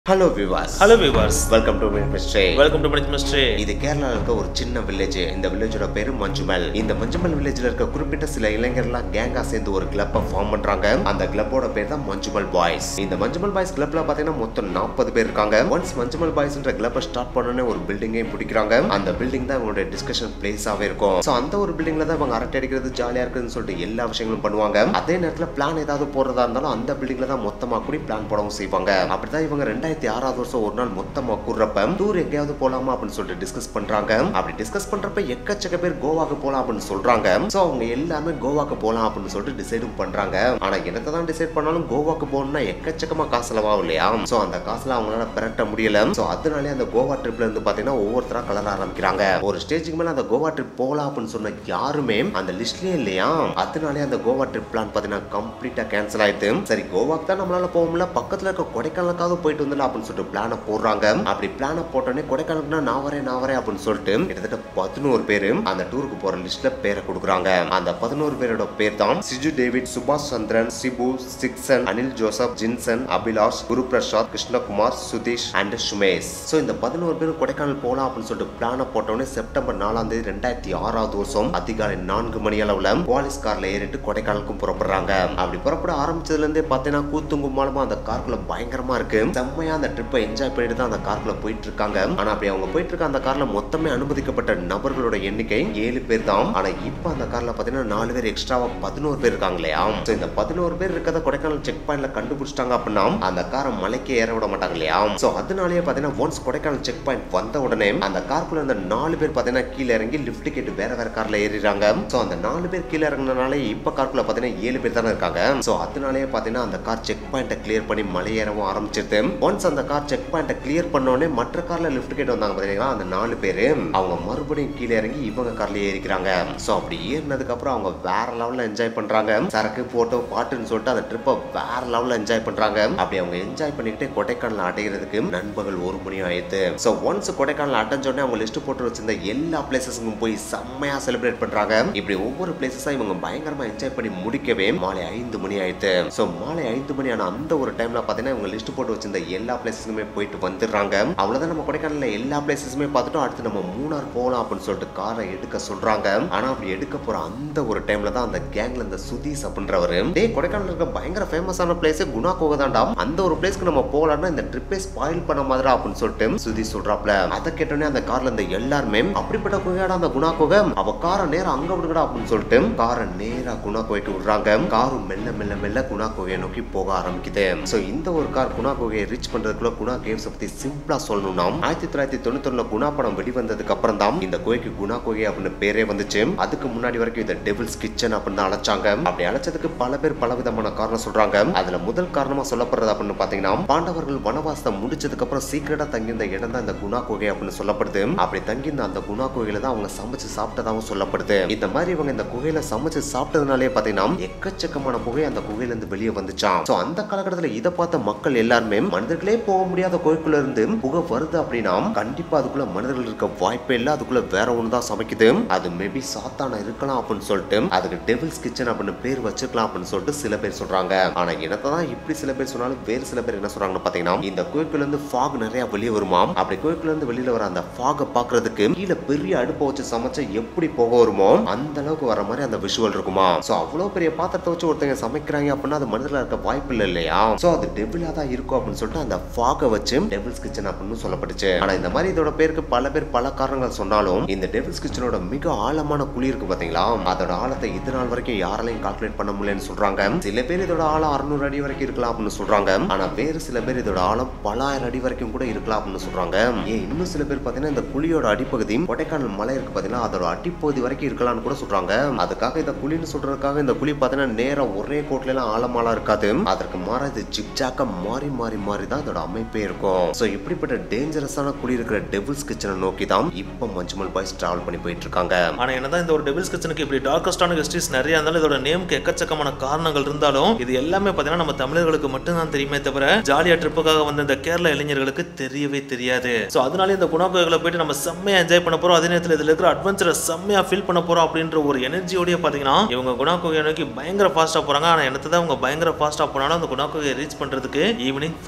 hello viewers hello viewers welcome to mystery welcome to மணிச் mystery இது கேரளால இருக்க ஒரு சின்ன வில்லேஜ் இந்த வில்லேஜோட பேரு மஞ்சுமல் இந்த மஞ்சுமல் வில்லேஜ்ல இருக்க குறிப்பிட்ட சில இளைஞர்லாம் கேங்கா சேர்ந்து ஒரு கிளப்பை ஃபார்ம் பண்றாங்க அந்த கிளப்போட பேர் தான் மஞ்சுமல் பாய்ஸ் இந்த மஞ்சுமல் பாய்ஸ் கிளப்ல பாத்தீங்கன்னா மொத்தம் நாற்பது பேர் இருக்காங்க ஒன்ஸ் மஞ்சுமல் பாய்ஸ்ன்ற கிளப்பை ஸ்டார்ட் பண்ணனே ஒரு பில்டிங்கே பிடிக்கிறாங்க அந்த பில்டிங் தான் இவங்களுடைய டிஸ்கஷன் பிளேஸாவே இருக்கும் ஸோ அந்த ஒரு பில்டிங்ல தான் இவங்க அரட்டை அடிக்கிறது ஜாலியா இருக்குதுன்னு சொல்லிட்டு எல்லா விஷயங்களும் பண்ணுவாங்க அதே நேரத்தில் பிளான் ஏதாவது போறதா இருந்தாலும் அந்த பில்டிங்ல தான் மொத்தமா கூடி பிளான் போடவும் செய்வாங்க அப்படிதான் இவங்க ரெண்டாயிரத்தி ஆறாவது வருஷம் ஒரு நாள் மொத்தமா கூடுறப்ப டூர் எங்கேயாவது போலாமா அப்படின்னு சொல்லிட்டு டிஸ்கஸ் பண்றாங்க அப்படி டிஸ்கஸ் பண்றப்ப எக்கச்சக்க பேர் கோவாக்கு போலாம் அப்படின்னு சொல்றாங்க சோ அவங்க எல்லாமே கோவாக்கு போலாம் அப்படின்னு சொல்லிட்டு டிசைடும் பண்றாங்க ஆனா என்னத்தை தான் டிசைட் பண்ணாலும் கோவாக்கு போகணும்னா எக்கச்சக்கமா காசு செலவாகும் இல்லையா சோ அந்த காசுல அவங்களால பெரட்ட முடியல சோ அதனாலே அந்த கோவா ட்ரிப்ல இருந்து பாத்தீங்கன்னா ஒவ்வொருத்தரா கலர ஆரம்பிக்கிறாங்க ஒரு ஸ்டேஜுக்கு மேல அந்த கோவா ட்ரிப் போகலாம் அப்படின்னு சொன்ன யாருமே அந்த லிஸ்ட்லயே இல்லையா அதனாலே அந்த கோவா ட்ரிப் பிளான் பாத்தீங்கன்னா கம்ப்ளீட்டா கேன்சல் ஆயிடுது சரி கோவாக்கு தான் நம்மளால போக முடியல பக்கத்துல இருக்க கொடைக்கானலுக்காவது போயிட்டு வந்துடலாம் அப்படின்னு சொல்லிட்டு பிளானை போடுறாங்க அப்படி பிளானை போட்டோன்னே கொடைக்கானலுக்குனா நான் வரேன் நான் வரேன் அப்படின்னு சொல்லிட்டு கிட்டத்தட்ட பதினோரு பேரு அந்த டூருக்கு போற லிஸ்ட்ல பேரை கொடுக்குறாங்க அந்த பதினோரு பேரோட பேர் தான் சிஜு டேவிட் சுபாஷ் Chandran Sibu Sixon Anil Joseph Jinson Abhilash Guru Prasad Krishnakumar Sudheesh and Sumesh so இந்த பதினோரு பேரும் கொடைக்கானல் போலாம் அப்படின்னு சொல்லிட்டு பிளானை போட்டோன்னே செப்டம்பர் நாலாம் தேதி ரெண்டாயிரத்தி ஆறாவது வருஷம் அதிகாலை நான்கு மணி அளவுல போலீஸ் கார்ல ஏறிட்டு கொடைக்கானலுக்கும் புறப்படுறாங்க அப்படி புறப்பட ஆரம்பிச்சதுல இருந்தே பாத்தீங்கன்னா கூத்துங்குமாலமா அந்த கார்க்குள்ள பயங்கரமா இருக்கு செம்மையா அந்த ட்ரிப்பை என்ஜாய் பண்ணிட்டு தான் அந்த கார்க்குள்ள போயிட்டு இருக்காங்க ஆனா அப்படி அவங்க போயிட்டு இருக்க அந்த கார்ல மொத்தமே அனுமதிக்கப்பட்ட நபர்களோட எண்ணிக்கை ஏழு பேர் தான் ஆனா இப்ப அந்த கார்ல பாத்தீங்கன்னா நாலு பேர் எக்ஸ்ட்ராவா பதினோரு பேர் இருக்காங்க இல்லையா சோ இந்த பதினோரு பேர் இருக்கத கொடைக்கானல் செக் பாயிண்ட்ல கண்டுபிடிச்சிட்டாங்க அப்படின்னா அந்த காரை மலைக்கு ஏற விட மாட்டாங்க இல்லையா சோ அதனாலேயே பாத்தீங்கன்னா ஒன்ஸ் கொடைக்கானல் செக் பாயிண்ட் வந்த உடனே அந்த காருக்குள்ள இருந்த நாலு பேர் பாத்தீங்கன்னா கீழே இறங்கி லிஃப்ட் கேட்டு வேற வேற கார்ல ஏறிறாங்க சோ அந்த நாலு பேர் கீழே இறங்கினாலே இப்ப காருக்குள்ள பாத்தீங்கன்னா ஏழு பேர் தானே இருக்காங்க சோ அதனாலேயே பாத்தீங்கன்னா அந்த கார் செக் பாயிண்ட்டை கிளியர் பண்ணி மலையேறவும் ஆரம்பிச்சிருது ஒன்ஸ் அந்த கார் செக் பாயிண்ட்டை கிளியர் பண்ண உடனே மற்ற கார்ல லிஃப்ட் கேட்டு வந்தாங்க பாத்தீங்களா அந்த நாலு பேரு அவங்க மறுபடியும் கீழே இறங்கி இவங்க கார்ல ஏறிக்கிறாங்க சோ அப்படி ஏறினதுக்கு அப்புறம் அவங்க வேற லெவல்ல என்ஜாய் பண்றாங்க சரக்கு போட்டோ பாட்டுன்னு சொல்லிட்டு அந்த ட்ரிப்பை வேற லெவல்ல என்ஜாய் பண்றாங்க அப்படி அவங்க என்ஜாய் பண்ணிக்கிட்டே கொடைக்கானல் அடைகிறதுக்கு நண்பகல் ஒரு மணி ஆயிடுது சோ ஒன்ஸ் கொடைக்கானல் அடைஞ்ச உடனே அவங்க லிஸ்ட் போட்டு வச்சிருந்த எல்லா பிளேசஸுக்கும் போய் செம்மையா செலிப்ரேட் பண்றாங்க இப்படி ஒவ்வொரு பிளேசஸா இவங்க பயங்கரமா என்ஜாய் பண்ணி முடிக்கவே மாலை ஐந்து மணி ஆயிடுது சோ மாலை ஐந்து மணி ஆன அந்த ஒரு டைம்ல பாத்தீங்கன்னா இவங்க லிஸ்ட் போட்டு வச்சிருந்த எல்லா பிளேசஸுக்குமே போயிட்டு வந்துடுறாங்க அவ்வளவுதான் நம்ம கொடைக்கானல்ல எல்லா பிளேசஸுமே பார்த்துட்டோம் அடுத்து நம்ம மூணார் போகலாம் அப்படின்னு சொல்லிட்டு காரை எடுக்க சொல்றாங்க ஆனா அப்படி எடுக்க போற அந்த ஒரு டைம்ல தான் அந்த கேங்ல இந்த சுதீஷ் அப்படின்றவரு டேய் கொடைக்கானல் இருக்க பயங்கர ஃபேமஸான பிளேஸ் குணா கோகை தான்டா அந்த ஒரு பிளேஸ்க்கு நம்ம போகலாம்னா இந்த ட்ரிப்பே ஸ்பாயில் பண்ண மாதிரி அப்படின்னு சொல்லிட்டு சுதீஷ் சொல்றாப்ல அதை கேட்டோன்னே அந்த கார்ல இருந்த எல்லாருமே அப்படிப்பட்ட குகையாடா அந்த குணா கோகை அவ காரை நேரா அங்க விடுங்கடா அப்படின்னு சொல்லிட்டு காரை நேரா குணா கோகைக்கு விடுறாங்க காரும் மெல்ல மெல்ல மெல்ல குணா கோகையை நோக்கி போக ஆரம்பிக்குது சோ இந்த ஒரு கார் குணா கோகையை ரீச் பண்றதுக்குள்ள குணா கேவ்ஸ் பத்தி சிம்பிளா சொல்லணும்னா ஆயிரத்தி தொள்ளாயிரத்தி தொண்ணூத்தொன்னுல குணா படம் வெளிவந்ததுக்கு அப்புறம் தான் இந்த கோகைக்கு குணா கோகை அப்படின்னு பேரே வந்துச்சு அதுக்கு முன்னாடி வரைக்கும் இந்த டெவில்ஸ் கிச்சன் அப்படின்னு தான் அழைச்சாங்க அப்படி அழைச்சதுக்கு பல பேர் பல விதமான காரணம் சொல்றாங்க அதுல முதல் காரணமா சொல்லப்படுறது அப்படின்னு பாத்தீங்கன்னா பாண்டவர்கள் வனவாசத்தை முடிச்சதுக்கு அப்புறம் சீக்கிரட்டா தங்கியிருந்த இடம் தான் இந்த குணா கோகை அப்படின்னு சொல்லப்படுது அப்படி தங்கியிருந்த அந்த குணா கோகையில தான் அவங்க சமைச்சு சாப்பிட்டதாகவும் சொல்லப்படுது இந்த மாதிரி இவங்க இந்த குகையில சமைச்சு சாப்பிட்டதுனாலே பாத்தீங்கன்னா எக்கச்சக்கமான புகை அந்த குகையில இருந்து வெளியே வந்துச்சாம் சோ அந்த காலகட்டத்துல இதை பார்த்த மக்கள் எல்லாருமே மனிதர்களே போக முடியாத கோயிலுக்குள்ள இருந்து புகை வருது அப்படின்னா கண்டிப்பா அதுக்குள்ள மனிதர்கள் இருக்க வாய்ப்பே இல்ல அதுக்குள்ள வேற ஒண்ணுதான் சமைக்குது அது மேபி சாத்தான இருக்கலாம் அப்படின்னு சொல்லிட்டு அதுக்கு டெவில்ஸ் கிச்சன் அப்படின்னு பேர் வச்சிருக்கலாம் அப்படின்னு சொல்லிட்டு சில பேர் சொல்றாங்க ஆனா என்னதான் இப்படி சில பேர் சொன்னாலும் வேறு சில பேர் என்ன சொல்றாங்கன்னு பாத்தீங்கன்னா இந்த கோயிலுக்குள்ள இருந்து ஃபாக் நிறைய வெளியே வருமா அப்படி கோயிலுக்குள்ள இருந்து வெளியில வர அந்த ஃபாக பாக்குறதுக்கு கீழே பெரிய அடுப்பை வச்சு சமைச்சா எப்படி போக வருமோ அந்த அளவுக்கு வர மாதிரி அந்த விஷுவல் இருக்குமா சோ அவ்வளவு பெரிய பாத்திரத்தை வச்சு ஒருத்தங்க சமைக்கிறாங்க அப்படின்னா அது மனிதர்களா இருக்க வாய்ப்பு இல்லை இல்லையா சோ அது டெவிலா தான் இருக்கும் அப்படின்னு சொல்லிட்டு அந்த ஃபாக வச்சு டெவில்ஸ் கிச்சன் அப்படின்னு சொல்லப்பட்டுச்சு ஆனா இந்த மாதிரி இதோட பேருக்கு பல பேர் பல காரணங்கள் சொன்னாலும் இந்த டெவில்ஸ் கிச்சனோட மிக ஆழமான குழி இருக்கு பாத்தீங்களா அதோட ஆழத்தை இது நாள் வரைக்கும் யாராலையும் கால்குலேட் பண்ண முடியலன்னு சொல்றாங்க சில பேர் இதோட ஆழம் அறுநூறு அடி வரைக்கும் இருக்கலாம் அப்படின்னு சொல்றாங்க ஆனா வேறு சில பேர் இதோட ஆழம் பலாயிரம் அடி வரைக்கும் கூட இருக்கலாம் அப்படின்னு சொல்றாங்க ஏன் இன்னும் சில பேர் பாத்தீங்கன்னா இந்த குழியோட அடிப்பகுதி கொடைக்கானல் மலை இருக்கு பாத்தீங்கன்னா அதோட அடிப்பகுதி வரைக்கும் இருக்கலாம்னு கூட சொல்றாங்க அதுக்காக இந்த குழின்னு சொல்றதுக்காக இந்த குழி பாத்தீங்கன்னா நேரா ஒரே கோட்ல எல்லாம் ஆழமாலாம் இருக்காது அதற்கு மாறா இது ஜிக்ஜாக்கா மாறி மாறி மாறி தான் இதோட அமைப்பே இருக்கும் சோ இப்படிப்பட்ட டேஞ்சரஸான குழி இருக்கிற டெவில்ஸ் கிச்சனை நோக்கி தான் இப்போ மஞ்சுமல் பாய்ஸ் டிராவல் பண்ணி போயிட்டு இருக்காங்க ஆனா என்னதான் இந்த ஒரு டெவில்ஸ் கிச்சனுக்கு இப்படி டார்க்கஸ்டான ஹிஸ்டரிஸ் நிறைய இருந்தாலும் இதோட நேமுக்கு எக்கச்சக்கமான காரணங்கள் இருந்தாலும் இது எல்லாமே பாத்தீங்கன்னா நம்ம தமிழர்களுக்கு மட்டும்தான் தெரியுமே தவிர ஜாலியா ட்ரிப்புக்காக வந்த இந்த கேரள இளைஞர்களுக்கு தெரியவே தெரியாது சோ அதனால இந்த குணா கோயில்களை போயிட்டு நம்ம செம்மையா என்ஜாய் பண்ண போறோம் அதே நேரத்தில் இதுல இருக்கிற அட்வென்ச்சரை செம்மையா ஃபீல் பண்ண போறோம் அப்படின்ற ஒரு எனர்ஜியோடய பாத்தீங்கன்னா இவங்க குணா கோகை நோக்கி பயங்கர ஃபாஸ்டா போறாங்க ஆனா என்னத்தை தான் அவங்க பயங்கர ஃபாஸ்டா போனாலும் அந்த குணா கோகையை ரீச் பண்றதுக்கு ஈவினிங் ஃபைவ் ஓ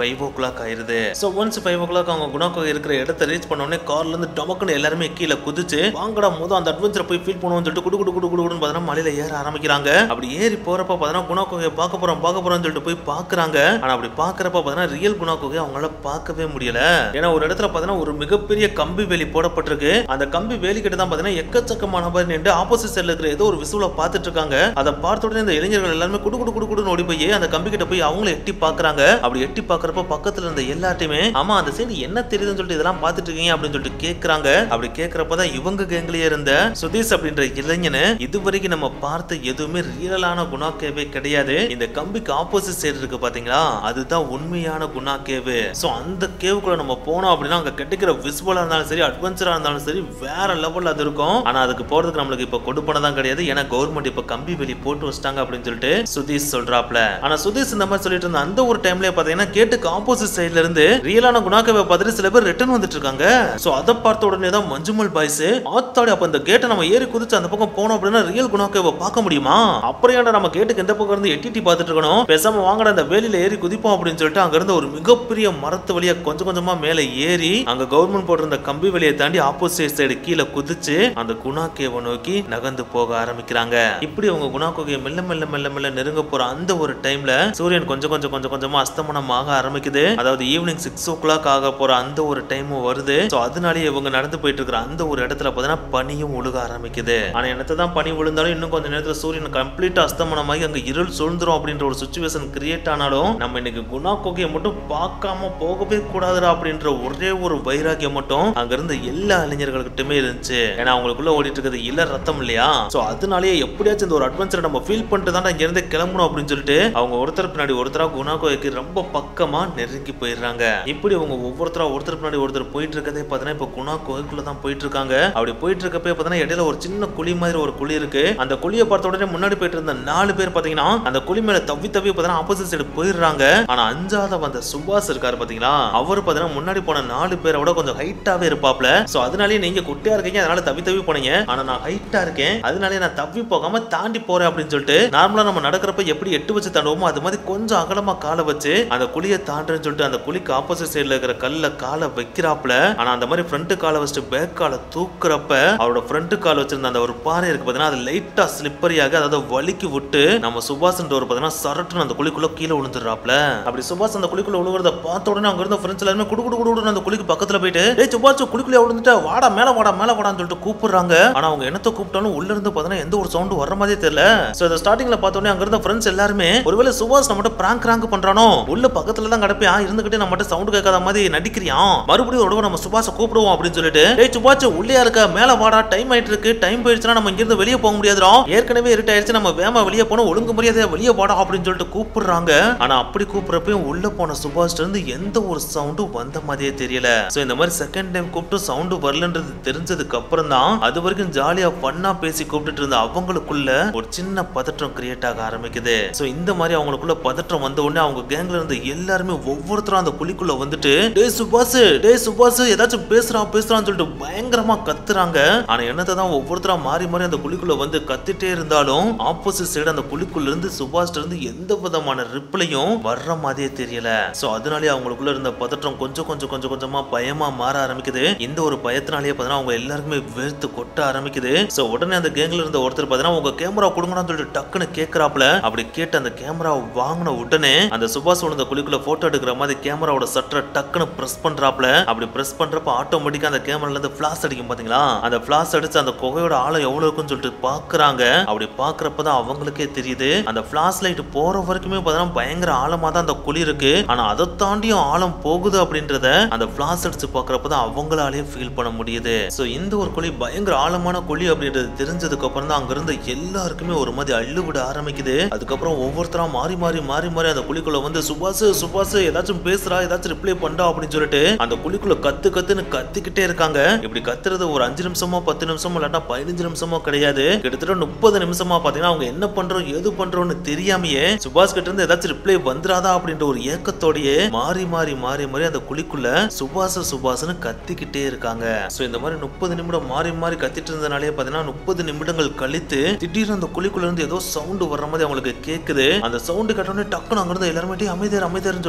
கிளாக் ஆயிருது so once five o'clock அவங்க குணாக்கோ இருக்கிற இடத்த ரீச் பண்ண உடனே கார்ல இருந்து டமக்குன்னு எல்லாருமே கீழே குதிச்சு வாங்கடா முத அந்த அட்வென்ச்சர் போய் ஃபீல் பண்ணுவோம்னு சொல்லிட்டு குடு குடு குடு குடுன்னு பார்த்தா மலையில ஏற ஆரம்பிக்கிறாங்க அப்படி ஏறி போறப்ப பார்த்தா குணாக்கோகையை பார்க்க போறோம் பார்க்க போறோம்னு சொல்லிட்டு போய் பாக்குறாங்க ஆனா அப்படி பாக்குறப்ப பார்த்தா ரியல் குணாக்கோகையை அவங்களால பார்க்கவே முடியல ஏன்னா ஒரு இடத்துல பார்த்தா ஒரு மிகப்பெரிய கம்பி வேலி போடப்பட்டிருக்கு அந்த கம்பி வேலி கிட்ட தான் பார்த்தீங்கன்னா எக்கச்சக்கமான பேர் நின்று ஆப்போசிட் சைடுல இருக்கிற ஏதோ ஒரு விசுவல பார்த்துட்டு இருக்காங்க அதை பார்த்த உடனே இந்த இளைஞர்கள் எல்லாருமே குடு குடு குடு குடுன்னு ஓடி போய் அந்த கம்பி கிட்ட போய் அவங்கள எட்டி பாக்குறாங்க அப்படி எட்டி பாக்குறப்ப பக்கத்துல இருந்த எல்லாத்தையுமே ஆமா அந்த சைடு என்ன தெரியுதுன்னு சொல்லிட்டு இதெல்லாம் பார்த்துட்டு இருக்கீங்க அப்படின்னு சொல்லிட்டு கேக்குறாங்க அப்படி கேக்குறப்பதான் இவங்க கேங்லயே இருந்த சுதீஷ் அப்படின்ற இளைஞனு இதுவரைக்கும் நம்ம பார்த்த எதுவுமே ரியலான குணா கேவே கிடையாது இந்த கம்பிக்கு ஆப்போசிட் சைடு இருக்கு பாத்தீங்களா அதுதான் உண்மையான குணா கேவு சோ அந்த கேவுக்குள்ள நம்ம போனோம் அப்படின்னா அங்க கிடைக்கிற விசுவலா இருந்தாலும் சரி அட்வென்ச்சரா இருந்தாலும் சரி வேற லெவல்ல அது இருக்கும் ஆனா அதுக்கு போறதுக்கு நம்மளுக்கு இப்ப கொடுப்பனதான் கிடையாது ஏன்னா கவர்மெண்ட் இப்ப கம்பி வெளி போட்டு வச்சிட்டாங்க அப்படின்னு சொல்லிட்டு சுதீஷ் சொல்றாப்ல ஆனா சுதீஷ் இந்த மாதிரி சொல்லிட்டு இருந்த அந்த ஒரு டைம்ல பாத்தீங்கன்னா கேட்டுக்கு ஆப்போசிட் சைடுல இருந்து ரியலான குணாக்கவை பார்த்துட்டு சில பேர் ரிட்டர்ன் வந்துட்டு இருக்காங்க சோ அதை பார்த்த உடனே தான் மஞ்சுமல் பாய்ஸ் ஆத்தாடி அப்ப இந்த கேட்டை நம்ம ஏறி குதிச்சு அந்த பக்கம் போனோம் அப்படின்னா ரியல் குணாக்கவை பார்க்க முடியுமா அப்புறம் ஏன்டா நம்ம கேட்டுக்கு எந்த பக்கம் இருந்து எட்டிட்டி பார்த்துட்டு இருக்கணும் பேசாம வாங்கடா இந்த வேலியில ஏறி குதிப்போம் அப்படின்னு சொல்லிட்டு அங்க இருந்த ஒரு மிகப்பெரிய மரத்து வழியா கொஞ்சம் கொஞ்சமா மேல ஏறி அங்க கவர்மெண்ட் போட்டிருந்த கம்பி வழியை தாண்டி ஆப்போசிட் சைடு கீழே குதிச்சு அந்த குணா கேவை நோக்கி நகர்ந்து போக ஆரம்பிக்கிறாங்க இப்படி அவங்க குணா கோகையை மெல்ல மெல்ல மெல்ல மெல்ல நெருங்க போற அந்த ஒரு டைம்ல சூரியன் கொஞ்சம் கொஞ்சம் கொஞ்சம் கொஞ்சமா அஸ்தமனம் ஆக ஆரம்பிக்குது அதாவது ஈவினிங் சிக்ஸ் ஓ கிளாக் ஆக போற அந்த ஒரு டைமும் வருது சோ அதனாலேயே இவங்க நடந்து போயிட்டு இருக்கிற அந்த ஒரு இடத்துல பார்த்தீங்கன்னா பனியும் ஒழுக ஆரம்பிக்குது ஆனா என்னத்தை தான் பனி விழுந்தாலும் இன்னும் கொஞ்சம் நேரத்துல சூரியன் கம்ப்ளீட்டா அஸ்தமனமாகி அங்க இருள் சூழ்ந்துரும் அப்படின்ற ஒரு சுச்சுவேஷன் கிரியேட் ஆனாலும் நம்ம இன்னைக்கு குணா கோகையை மட்டும் பார்க்காம போகவே கூடாதுடா அப்படின்ற ஒரே ஒரு வைராக்கியம் மட்டும் அங்க இருந்த எல்லா இளைஞர்கள்கிட்டயுமே இருந்துச்சு ஏன்னா அவங்களுக்குள்ள ஓடிட்டு இருக்கிறது இல்ல ரத்தம் இல்லையா சோ அதனாலேயே எப்படியாச்சும் இந்த ஒரு அட்வென்ச்சரை நம்ம ஃபீல் பண்ணிட்டு தான் இங்க இருந்து கிளம்பணும் அப்படின்னு சொல்லிட்டு அவங்க ஒருத்தர் பின்னாடி ஒருத்தரா குணா கோகைக்கு ரொம்ப பக்கமா நெருங்கி போயிடுறாங்க இப்படி அவங்க ஒவ்வொருத்தரா ஒருத்தர் பின்னாடி ஒருத்தர் போயிட்டு இருக்கதே பார்த்தீங்கன்னா இப்போ குணா கோகைக்குள்ள தான் போயிட்டு இருக்காங்க அப்படி போயிட்டு இருக்கப்பே பார்த்தீங்கன்னா இடையில ஒரு சின்ன குழி மாதிரி ஒரு குழி இருக்கு அந்த குழியை பார்த்த உடனே முன்னாடி போயிட்டு இருந்த நாலு பேர் பாத்தீங்கன்னா அந்த குழி மேல தவி தவி பார்த்தீங்கன்னா ஆப்போசிட் சைடு போயிடுறாங்க ஆனா அஞ்சாத வந்த சுபாஷ் இருக்காரு பாத்தீங்களா அவர் பாத்தீங்கன்னா முன்னாடி போன நாலு பேரை விட கொஞ்சம் ஹைட்டாவே இருப்பாப்ல சோ அதனாலேயே நீங்க குட்டியா இருக்கீங்க அதனால தவி தவி போனீங்க ஆனா நான் ஹைட்டா இருக்கேன் அதனாலே நான் தவி போகாம தாண்டி போறேன் அப்படின்னு சொல்லிட்டு நார்மலா நம்ம நடக்கிறப்ப எப்படி எட்டு வச்சு தாண்டுவோமோ அது மாதிரி கொஞ்சம் அகலமா காலை வச்சு அந்த குழியை தாண்டுறேன்னு சொல்லிட்டு அந்த குழிக்கு ஆப்போசிட் சைடுல இருக்கிற கல்ல காலை வைக்கிறாப்ல ஆனா அந்த மாதிரி ஃப்ரண்ட் காலை வச்சுட்டு பேக் காலை தூக்குறப்ப அவரோட ஃப்ரண்ட் கால் வச்சிருந்த அந்த ஒரு பாறை இருக்கு பாத்தீங்கன்னா அது லைட்டா ஸ்லிப்பரியாக அதாவது வலிக்கு விட்டு நம்ம சுபாஷ் ஒரு பாத்தீங்கன்னா சரட்டுன்னு அந்த குழிக்குள்ள கீழே விழுந்துடுறாப்ல அப்படி சுபாஷ் அந்த குழிக்குள்ள விழுகிறத பார்த்த உடனே அங்க இருந்த ஃப்ரெண்ட்ஸ் எல்லாருமே குடு குடு குடுன்னு அந்த குழிக்கு பக்கத்துல போயிட்டு டேய் சுபாஷ் குழிக்குள்ள விழுந்துட்ட வாடா மேல வாடா மேல வாடான்னு சொல்லிட்டு கூப்பிடுறாங்க ஆனா அவங்க என்னத்த கூப்பிட்டாலும் உள்ள இருந்து பாத்தீங்கன்னா எந்த ஒரு சவுண்ட் வர மாதிரியே தெரியல சோ இந்த ஸ்டார்டிங்ல பார்த்த உடனே அங்க இருந்த ஃப்ரெண்ட்ஸ் எல்லாருமே ஒருவேளை சுபாஷ் நம்ம மட்டும் பிராங்க் ராங்க் பண்றானோ உள்ள பக்கத்துல தான் கிடப்பியா இருந்துகிட்டே நம்ம மட்டும் சவுண்ட் கேட்காத மாதிரி நடிக்கிறியான் மறுபடியும் ஒரு தடவை நம்ம சுபாஷ கூப்பிடுவோம் அப்படின்னு சொல்லிட்டு டேய் சுபாஷ் உள்ளே இருக்க மேல வாடா டைம் ஆயிட்டு இருக்கு டைம் போயிடுச்சுன்னா நம்ம இங்க இருந்து வெளியே போக முடியாதுடா ஏற்கனவே இருட்டு ஆயிடுச்சு நம்ம வேமா வெளியே போனோம் ஒழுங்கு மரியாதையா வெளியே போடா அப்படின்னு சொல்லிட்டு கூப்பிடுறாங்க ஆனா அப்படி கூப்பிடுறப்பயும் உள்ள போன சுபாஷ்ல இருந்து எந்த ஒரு சவுண்டும் வந்த மாதிரியே தெரியல சோ இந்த மாதிரி செகண்ட் டைம் கூப்பிட்டு சவுண்ட் வரலன்றது தெரிஞ்சதுக்கு அப்புறம் தான் அது வரைக்கும் ஜாலியா ஃபன்னா பேசி கூப்பிட்டுட்டு இருந்த அவங்களுக்குள்ள ஒரு சின்ன பதற்றம் கிரியேட் ஆக ஆரம்பிக்குது சோ இந்த மாதிரி அவங்களுக்குள்ள பதற்றம் வந்த உடனே அவங்க கேங்ல இருந்து எல்லாருமே ஒவ்வொருத்தரும் அந்த குழிக்குள்ள வந்துட்டு டே சுபாஷ் டே சுபாஷ் ஏதாச்சும் பேசுறான் பேசுறான்னு சொல்லிட்டு பயங்கரமா கத்துறாங்க ஆனா என்னத்தை தான் ஒவ்வொருத்தரா மாறி மாறி அந்த குழிக்குள்ள வந்து கத்திட்டே இருந்தாலும் ஆப்போசிட் சைடு அந்த குழிக்குள்ள இருந்து சுபாஷ்ல இருந்து எந்த விதமான ரிப்ளையும் வர்ற மாதிரியே தெரியல சோ அதனாலே அவங்களுக்குள்ள இருந்த பதற்றம் கொஞ்சம் கொஞ்சம் கொஞ்சம் கொஞ்சமா பயமா மாற ஆரம்பிக்குது இந்த ஒரு பயத்தினாலேயே பார்த்தீங்கன்னா அவங்க எல்லாருக்குமே வேர்த்து கொட்ட ஆரம்பிக்குது சோ உடனே அந்த கேங்ல இருந்த ஒருத்தர் பார்த்தீங்கன்னா உங்க கேமரா கொடுங்கன்னு சொல்லிட்டு டக்குன்னு கேக்குறாப்ல அப்படி கேட்டு அந்த கேமரா வாங்கின உடனே அந்த சுபாஷ் விழுந்த குழிக்குள்ள போட்டோ எடுக்கிற மாதிரி கேமராவோட சட்டரை டக்குன்னு பிரஸ் பண்றாப்ல அப்படி பிரஸ் பண்றப்ப ஆட்டோமேட்டிக்கா அந்த கேமரால இருந்து பிளாஸ் அடிக்கும் பாத்தீங்களா அந்த பிளாஸ் அடிச்சு அந்த குகையோட ஆழம் எவ்வளவு இருக்குன்னு சொல்லிட்டு பாக்குறாங்க அப்படி பாக்குறப்பதான் அவங்களுக்கே தெரியுது அந்த பிளாஸ் லைட் போற வரைக்குமே பார்த்தீங்கன்னா பயங்கர ஆழமா தான் அந்த குழி இருக்கு ஆனா அதை தாண்டியும் ஆழம் போகுது அப்படின்றத அந்த பிளாஸ் அடிச்சு பாக்குறப்பதான் அவங்களாலே ஃபீல் பண்ண முடியுது சோ இந்த ஒரு குழி பயங்கர ஆழமான குழி அப்படின்றது தெரிஞ்சதுக்கு அப்புறம் தான் அங்க இருந்த எல்லாருக்குமே ஒரு மாதிரி அள்ளு விட ஆரம்பிக்குது அதுக்கப்புறம் ஒவ்வொருத்தரா மாறி மாறி மாறி மாறி அந்த குழிக்குள்ள வந்து சுபாஷ் சுபாஷ் ஏதாச்சும் பேசுறா ஏதாச்சும் ரிப்ளை பண்ணா அப்படின்னு சொல்லிட்டு அந்த குழிக்குள்ள கத்து கத்துன்னு கத்திக்கிட்டே இருக்காங்க இப்படி கத்துறது ஒரு அஞ்சு நிமிஷமோ பத்து நிமிஷமோ இல்லாட்டா பதினஞ்சு நிமிஷமோ கிடையாது கிட்டத்தட்ட முப்பது நிமிஷமா பாத்தீங்கன்னா அவங்க என்ன பண்றோம் எது பண்றோம்னு தெரியாமயே சுபாஷ் கிட்ட இருந்து ஏதாச்சும் ரிப்ளை வந்துராதா அப்படின்ற ஒரு ஏக்கத்தோடயே மாறி மாறி மாறி மாறி அந்த குழிக்குள்ள சுபாஷ் சுபாஷ்னு கத்திக்கிட்டே இருக்காங்க சோ இந்த மாதிரி முப்பது நிமிடம் மாறி மாறி கத்திட்டு இருந்தனாலே பாத்தீங்கன்னா முப்பது நிமிடங்கள் கழித்து திடீர்னு அந்த குழிக்குள்ள இருந்து ஏதோ சவுண்ட் வர்ற மாதிரி அவங்களுக்கு கேக்குது அந்த சவுண்ட் கேட்டோடனே டக்குனு அங்க இருந்து எல்லாருமே "டேய், அமைதியார் அமைதியார்னு சொல்லிட்டு எல்லாரும்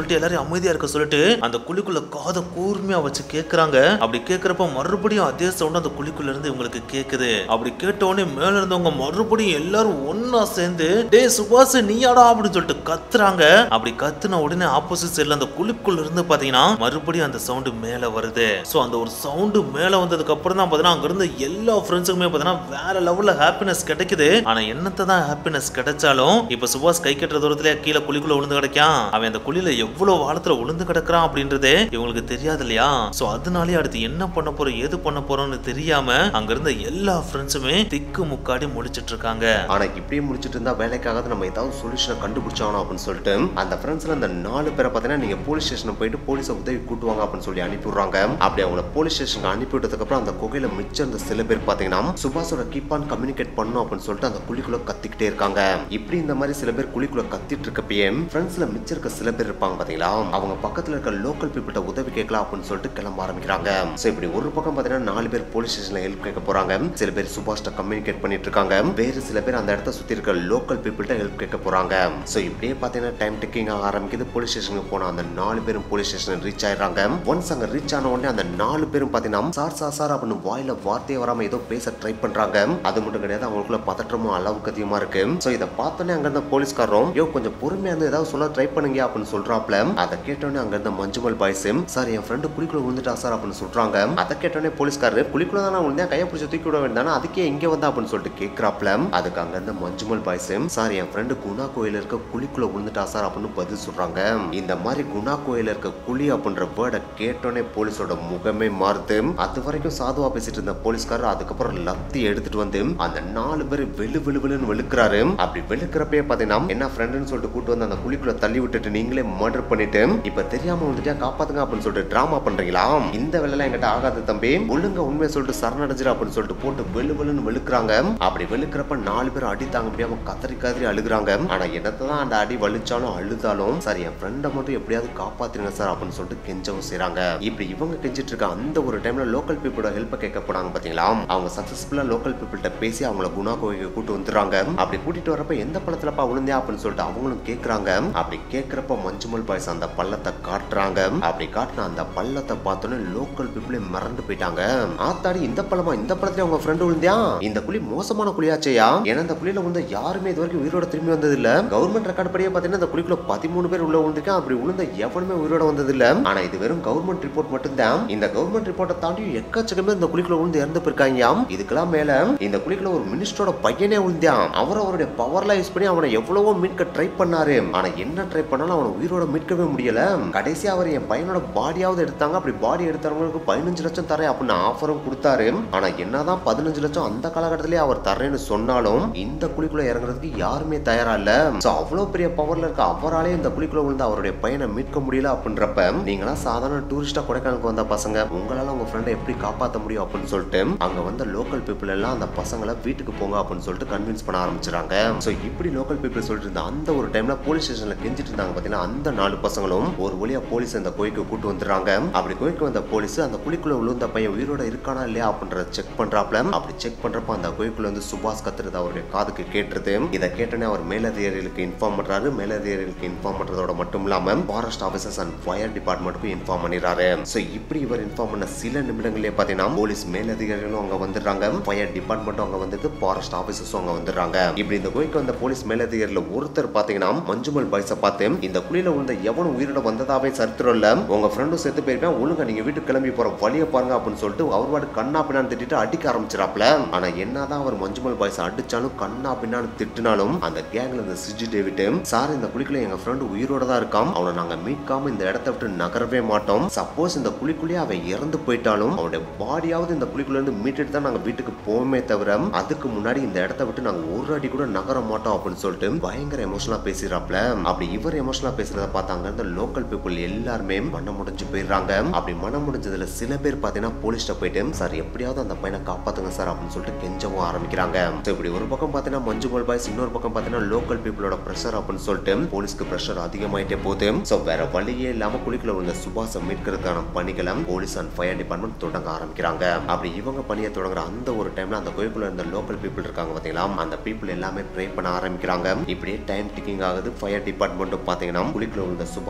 அமைதியா இருக்க சொல்லிட்டு அந்த குழிக்குள்ள காதை கூர்மையா வச்சு கேக்குறாங்க அப்படி கேக்குறப்ப மறுபடியும் அதே சவுண்ட் அந்த குழிக்குள்ள இருந்து இவங்களுக்கு கேக்குது அப்படி கேட்ட உடனே மேல இருந்தவங்க மறுபடியும் எல்லாரும் ஒன்னா சேர்ந்து டேய் சுபாஷ் நீயாடா அப்படின்னு சொல்லிட்டு கத்துறாங்க அப்படி கத்துன உடனே ஆப்போசிட் சைடுல அந்த குழிக்குள்ள இருந்து பாத்தீங்கன்னா மறுபடியும் அந்த சவுண்ட் மேல வருது சோ அந்த ஒரு சவுண்ட் மேல வந்ததுக்கு அப்புறம் தான் பாத்தீங்கன்னா அங்க இருந்த எல்லா ஃப்ரெண்ட்ஸுக்குமே பாத்தீங்கன்னா வேற லெவல்ல ஹாப்பினஸ் கிடைக்குது ஆனா என்னத்தை தான் ஹாப்பினஸ் கிடைச்சாலும் இப்ப சுபாஷ் கை கட்டுற தூரத்துல கீழே குழிக்குள்ள விழுந்து கிடக்கான் அவன் அந்த குழியில எவ்வளவு ஆழத்துல விழுந்து கிடக்குறான் அப்படின்றதே இவங்களுக்கு தெரியாது இல்லையா சோ அதனாலே அடுத்து என்ன பண்ண போறோம் ஏது பண்ண போறோம்னு தெரியாம அங்க இருந்த எல்லா ஃப்ரெண்ட்ஸுமே திக்கு முக்காடி முடிச்சிட்டு இருக்காங்க ஆனா இப்படியே முடிச்சிட்டு இருந்தா வேலைக்காக நம்ம ஏதாவது சொல்யூஷனை கண்டுபிடிச்சானோ அப்படின்னு சொல்லிட்டு அந்த ஃப்ரெண்ட்ஸ்ல அந்த நாலு பேரை பார்த்தீங்கன்னா நீங்க போலீஸ் ஸ்டேஷன் போயிட்டு போலீஸை உதவி கூட்டுவாங்க அப்படின்னு சொல்லி அனுப்பி விடுறாங்க அப்படி அவங்கள போலீஸ் ஸ்டேஷனுக்கு அனுப்பி விட்டதுக்கு அப்புறம் அந்த குகையில மிச்சம் இருந்த சில பேர் பாத்தீங்கன்னா சுபாஷோட கீப் ஆன் கம்யூனிகேட் பண்ணும் அப்படின்னு சொல்லிட்டு அந்த குழிக்குள்ள கத்திக்கிட்டே இருக்காங்க இப்படி இந்த மாதிரி சில பேர் குழிக்குள்ள கத்திட்டு இருக்கப்பயே ஃப்ரெண்ட்ஸ்ல மிச்சம் இருக்க சில பேர் இருப்பாங்க பாத்தீங்களா அவங்க பக்கத்துல இருக்க லோக்கல் பீப்புள்கிட்ட உதவி கேட்கலாம் அப்படின்னு சொல்லிட்டு கிளம்ப ஆரம்பிக்கிறாங்க சோ இப்படி ஒரு பக்கம் பாத்தீங்கன்னா நாலு பேர் போலீஸ் ஸ்டேஷன்ல ஹெல்ப் கேட்க போறாங்க சில பேர் சுபாஷ்ட கம்யூனிகேட் பண்ணிட்டு இருக்காங்க வேறு சில பேர் அந்த இடத்த சுத்தி இருக்க லோக்கல் பீப்புள்கிட்ட ஹெல்ப் கேட்க போறாங்க சோ இப்படியே பாத்தீங்கன்னா டைம் டேக்கிங் ஆக ஆரம்பிக்குது போலீஸ் ஸ்டேஷனுக்கு போன அந்த நாலு பேரும் போலீஸ் ஸ்டேஷன் ரீச் ஆயிடுறாங்க ஒன்ஸ் அங்க ரீச் ஆன உடனே அந்த நாலு பேரும் பாத்தீங்கன்னா சார் சார் சார் அப்படின்னு வாயில வார்த்தையே வராம ஏதோ பேச ட்ரை பண்றாங்க அது மட்டும் கிடையாது அவங்களுக்குள்ள பதற்றமும் அளவுக்கு அதிகமா இருக்கு சோ இதை பார்த்தோன்னே அங்க இருந்த போலீஸ்காரரும் யோ கொஞ்சம் பொறுமையா இருந்து ஏதாவது சொல்ல ட்ரை பண்ணுங்க அப்படின்னு சொல்றாப்ல அதை கேட்டோன்னே அங்க இருந்த மஞ்சுமல் பாய்ஸ் சார் என் ஃப்ரெண்டு குழிக்குள்ள விழுந்துட்டா சார் அப்படின்னு சொல்றாங்க அதை கேட்டோன்னே போலீஸ்காரரு குழிக்குள்ள தானே விழுந்தேன் கையை பிடிச்சி தூக்கி விட வேண்டாம் அதுக்கே இங்க வந்தா அப்படின்னு சொல்லிட்டு கேட்கறாப்ல அதுக்கு அங்க இருந்த மஞ்சுமல் பாய்ஸ் சார் என் ஃப்ரெண்டு குணா கோயில இருக்க குழிக்குள்ள விழுந்துட்டா சார் அப்படின்னு பதில் சொல்றாங்க இந்த மாதிரி குணா கோயில இருக்க குழி அப்படின்ற வேர்டை கேட்டோன்னே போலீஸோட முகமே மாறுது அது வரைக்கும் சாதுவா பேசிட்டு இருந்த போலீஸ்காரர் அதுக்கப்புறம் லத்தி எடுத்துட்டு வந்து அந்த நாலு பேர் வெளு வெளு வெளுன்னு வெளுக்கிறாரு அப்படி வெளுக்கிறப்பே பாத்தீங்கன்னா என்ன ஃப்ரெண்டுன்னு சொல்லிட்டு கூட்டு வந்து அந்த குழிக்குள்ள தள்ளி விட்டுட்டு நீங்களே மர்டர் பண்ணிட்டு இப்ப தெரியாம வந்துட்டா காப்பாத்துங்க அப்படின்னு சொல்லிட்டு டிராமா பண்றீங்களா இந்த வேலைலாம் என்கிட்ட ஆகாது தம்பி ஒழுங்கா உண்மையை சொல்லிட்டு சரணடைஞ்சிரு அப்படின்னு சொல்லிட்டு போட்டு வெளு வெளுன்னு வெளுக்கிறாங்க அப்படி வெளுக்கிறப்ப நாலு பேர் அடி தாங்க முடியாம கதறி கதறி அழுகுறாங்க ஆனா என்னத்தை தான் அந்த அடி வலிச்சாலும் அழுதாலும் சார் என் ஃப்ரெண்டை மட்டும் எப்படியாவது காப்பாத்துருங்க சார் அப்படின்னு சொல்லிட்டு கெஞ்சவும் செய்றாங்க இப்படி இவங்க கெஞ்சிட்டு இருக்க அந்த ஒரு டைம்ல லோக்கல் பீப்புளோட ஹெல்ப் கேட்க போனாங்க பாத்தீங்களா அவங்க சக்சஸ்ஃபுல்லா லோக்கல் பீப்புள்கிட்ட பேசி அவங்கள குணா கோவிலுக்கு கூட்டு வந்துடுறாங்க அப்படி கூட்டிட்டு வரப்ப எந்த பள்ளத்துலப்பா விழுந்தே அப்படின்னு சொல்லிட்டு அவங்களும் கேக்குறாங்க அப்படி கேக்குறப்ப மஞ்சுமல் பாய்ஸ் அந்த பள்ளத்தை காட்டுறாங்க அப்படி காட்டின அந்த பள்ளத்தை பார்த்தோன்னே லோக்கல் பீப்புளே மறந்து போயிட்டாங்க ஆத்தாடி இந்த பள்ளமா இந்த பள்ளத்துல அவங்க ஃப்ரெண்டு விழுந்தியா இந்த குழி மோசமான குழியாச்சேயா ஏன்னா இந்த குழியில விழுந்த யாருமே இது வரைக்கும் உயிரோட திரும்பி வந்தது இல்ல கவர்மெண்ட் ரெக்கார்ட் படியே பாத்தீங்கன்னா இந்த குழிக்குள்ள பதிமூணு பேர் உள்ள விழுந்திருக்கேன் அப்படி விழுந்த எவனுமே உயிரோட வந்தது இல்ல ஆனா இது வெறும் கவர்மெண்ட் ரிப்போர்ட் மட்டும்தான் இந்த கவர்மெண்ட் ரிப்போர்ட்டை தாண்டி எக்கச்சக்கமே இந்த குழிக்குள்ள விழுந்து இறந்து போயிருக்காங்க இதுக்கெல்லாம் மேல இந்த குழிக்குள்ள ஒரு மினிஸ்டரோட பையனே விழுந்தான் அவர் அவருடைய பவர்லாம் யூஸ் பண்ணி அவனை எவ்வளவோ மீட்க ட்ரை பண்ணாரு ஆனா என்ன ட்ரை பண்ணாலும் அவனை உயிரோட மீட்கவே முடியல கடைசியா அவர் என் பையனோட பாடியாவது எடுத்தாங்க அப்படி பாடி எடுத்தவங்களுக்கு பதினஞ்சு லட்சம் தரேன் அப்படின்னு ஆஃபரும் கொடுத்தாரு ஆனா என்னதான் பதினஞ்சு லட்சம் அந்த காலகட்டத்திலே அவர் தரேன்னு சொன்னாலும் இந்த குழிக்குள்ள இறங்குறதுக்கு யாருமே தயாரா இல்ல சோ அவ்வளவு பெரிய பவர்ல இருக்க அவராலே இந்த குழிக்குள்ள விழுந்து அவருடைய பையனை மீட்க முடியல அப்படின்றப்ப நீங்களா சாதாரண டூரிஸ்டா கொடைக்கானலுக்கு வந்த பசங்க உங்களால உங்க ஃப்ரெண்டை எப்படி காப்பாத்த முடியும் அப்படின்னு சொல்லிட்டு அங்க வந்த லோக்கல் பீப்புள் எல்லாம் அந்த பசங்களை வீட்டுக்கு போங்க அப்படின்னு சொல்லிட்டு கன்வின்ஸ் பண்ண ஆரம்பிச்சிட்டாங்க சோ இப்படி லோக்கல் பீப்புள் சொல்லிட்டு இருந்த அந்த ஒரு டைம்ல போலீஸ் ஸ்டேஷன்ல கெஞ்சிட்டு இருந்தாங்க பாத்தீங்கன்னா அந்த நாலு பசங்களும் ஒரு வழியா போலீஸ் அந்த கோயிலுக்கு கூட்டு வந்துடுறாங்க அப்படி கோயிலுக்கு வந்த போலீஸ் அந்த குழிக்குள்ள விழுந்த பையன் உயிரோட இருக்கானா இல்லையா அப்படின்றத செக் பண்றாப்ல அப்படி செக் பண்றப்ப அந்த கோயிலுக்குள்ள வந்து சுபாஷ் கத்துறது அவருடைய காதுக்கு கேட்டுருது இதை கேட்டோன்னே அவர் மேலதிகாரிகளுக்கு இன்ஃபார்ம் பண்றாரு மேலதிகாரிகளுக்கு இன்ஃபார்ம் பண்றதோட மட்டும் இல்லாம ஃபாரஸ்ட் ஆஃபீஸர்ஸ் அண்ட் ஃபயர் டிபார்ட்மெண்ட்டுக்கும் இன்ஃபார்ம் பண்ணிடுறாரு சோ இப்படி இவர் இன்ஃபார்ம் பண்ண சில நிமிடங்களே பாத்தீங்கன்னா போலீஸ் மேலதிகாரிகளும் அங்க வந்துடுறாங்க ஃபயர் டிபார்ட்மெண்ட்டும் அங்க வந்துட்டு ஃபாரஸ்ட் ஆஃபீஸர்ஸும் அங்க வந்துடுறாங்க இப்படி இந்த கோயிலுக்கு வந்த போலீஸ் மேலதிகாரில ஒருத்தர் பாத்தீங்கன்னா மஞ்சுமல் பாய்ஸை பார்த்து இந்த குழியில விழுந்த எவனும் உயிரோட வந்ததாவே சரித்திரம் இல்ல உங்க ஃப்ரெண்டும் செத்து போயிருப்பேன் ஒழுங்கா நீங்க வீட்டுக்கு கிளம்பி போற வழியை பாருங்க அப்படின்னு சொல்லிட்டு அவர் பாட்டு கண்ணா பின்னான்னு திட்டிட்டு அடிக்க ஆரம்பிச்சிடாப்ல ஆனா என்னதான் அவர் மஞ்சுமல் பாய்ஸ் அடிச்சாலும் கண்ணா பின்னான்னு திட்டினாலும் அந்த கேங்ல இந்த சிஜி டேவிட் சார் இந்த குழிக்குள்ள எங்க ஃப்ரெண்டு உயிரோட தான் இருக்கான் அவனை நாங்க மீட்காம இந்த இடத்த விட்டு நகரவே மாட்டோம் சப்போஸ் இந்த குழிக்குள்ளேயே அவன் இறந்து போயிட்டாலும் அவனுடைய பாடியாவது இந்த குழிக்குள்ள இருந்து மீட்டுட்டு தான் நாங்க வீட்டுக்கு போவோமே தவிர அதுக்கு முன்னாடி இந்த இடத்த விட்டு நாங்க ஒரு அடி கூட நகர மாட்டோம் அப்படின்னு சொல்லிட்டு பயங்கர எமோஷனலா பேசிடுறாப்ல அப்படி இவர் எமோஷனலா பேசுறத பார்த்தாங்க இந்த லோக்கல் பீப்புள் எல்லாருமே மனம் முடிஞ்சு போயிடுறாங்க அப்படி மனம் முடிஞ்சதுல சில பேர் பாத்தீங்கன்னா போலீஸ்ட போயிட்டு சார் எப்படியாவது அந்த பையனை காப்பாத்துங்க சார் அப்படின்னு சொல்லிட்டு கெஞ்சவும் ஆரம்பிக்கிறாங்க So, இப்படி ஒரு பக்கம் பாத்தீங்கன்னா மஞ்சு கோல் பாய்ஸ் இன்னொரு பக்கம் பாத்தீங்கன்னா லோக்கல் பீப்புளோட ப்ரெஷர் அப்படின்னு சொல்லிட்டு போலீஸ்க்கு ப்ரெஷர் அதிகமாயிட்டே போகுது சோ வேற வழியே இல்லாம குழிக்குள்ள விழுந்த சுபாஷை மீட்கிறதுக்கான பணிகளை போலீஸ் அண்ட் ஃபயர் டிபார்ட்மெண்ட் தொடங்க ஆரம்பிக்கிறாங்க அப்படி இவங்க பணியை தொடங்குற அந்த ஒரு டைம்ல அந்த கோயிலுக்குள்ள இருந்த லோக்கல் பீப்புள் இருக்காங்க பாத்தீங்களா அந்த பீப்புள் எல்லாமே ப்ரே பண்ண ஆரம்பிக்கிறாங்க இப்படியே டைம் டிக்கிங் ஆகுது ஃபயர் டிபார்ட்மெண்ட்டும் பாத்தீங்கன்னா குழிக்குள்ள விழுந்த சுபாஷ்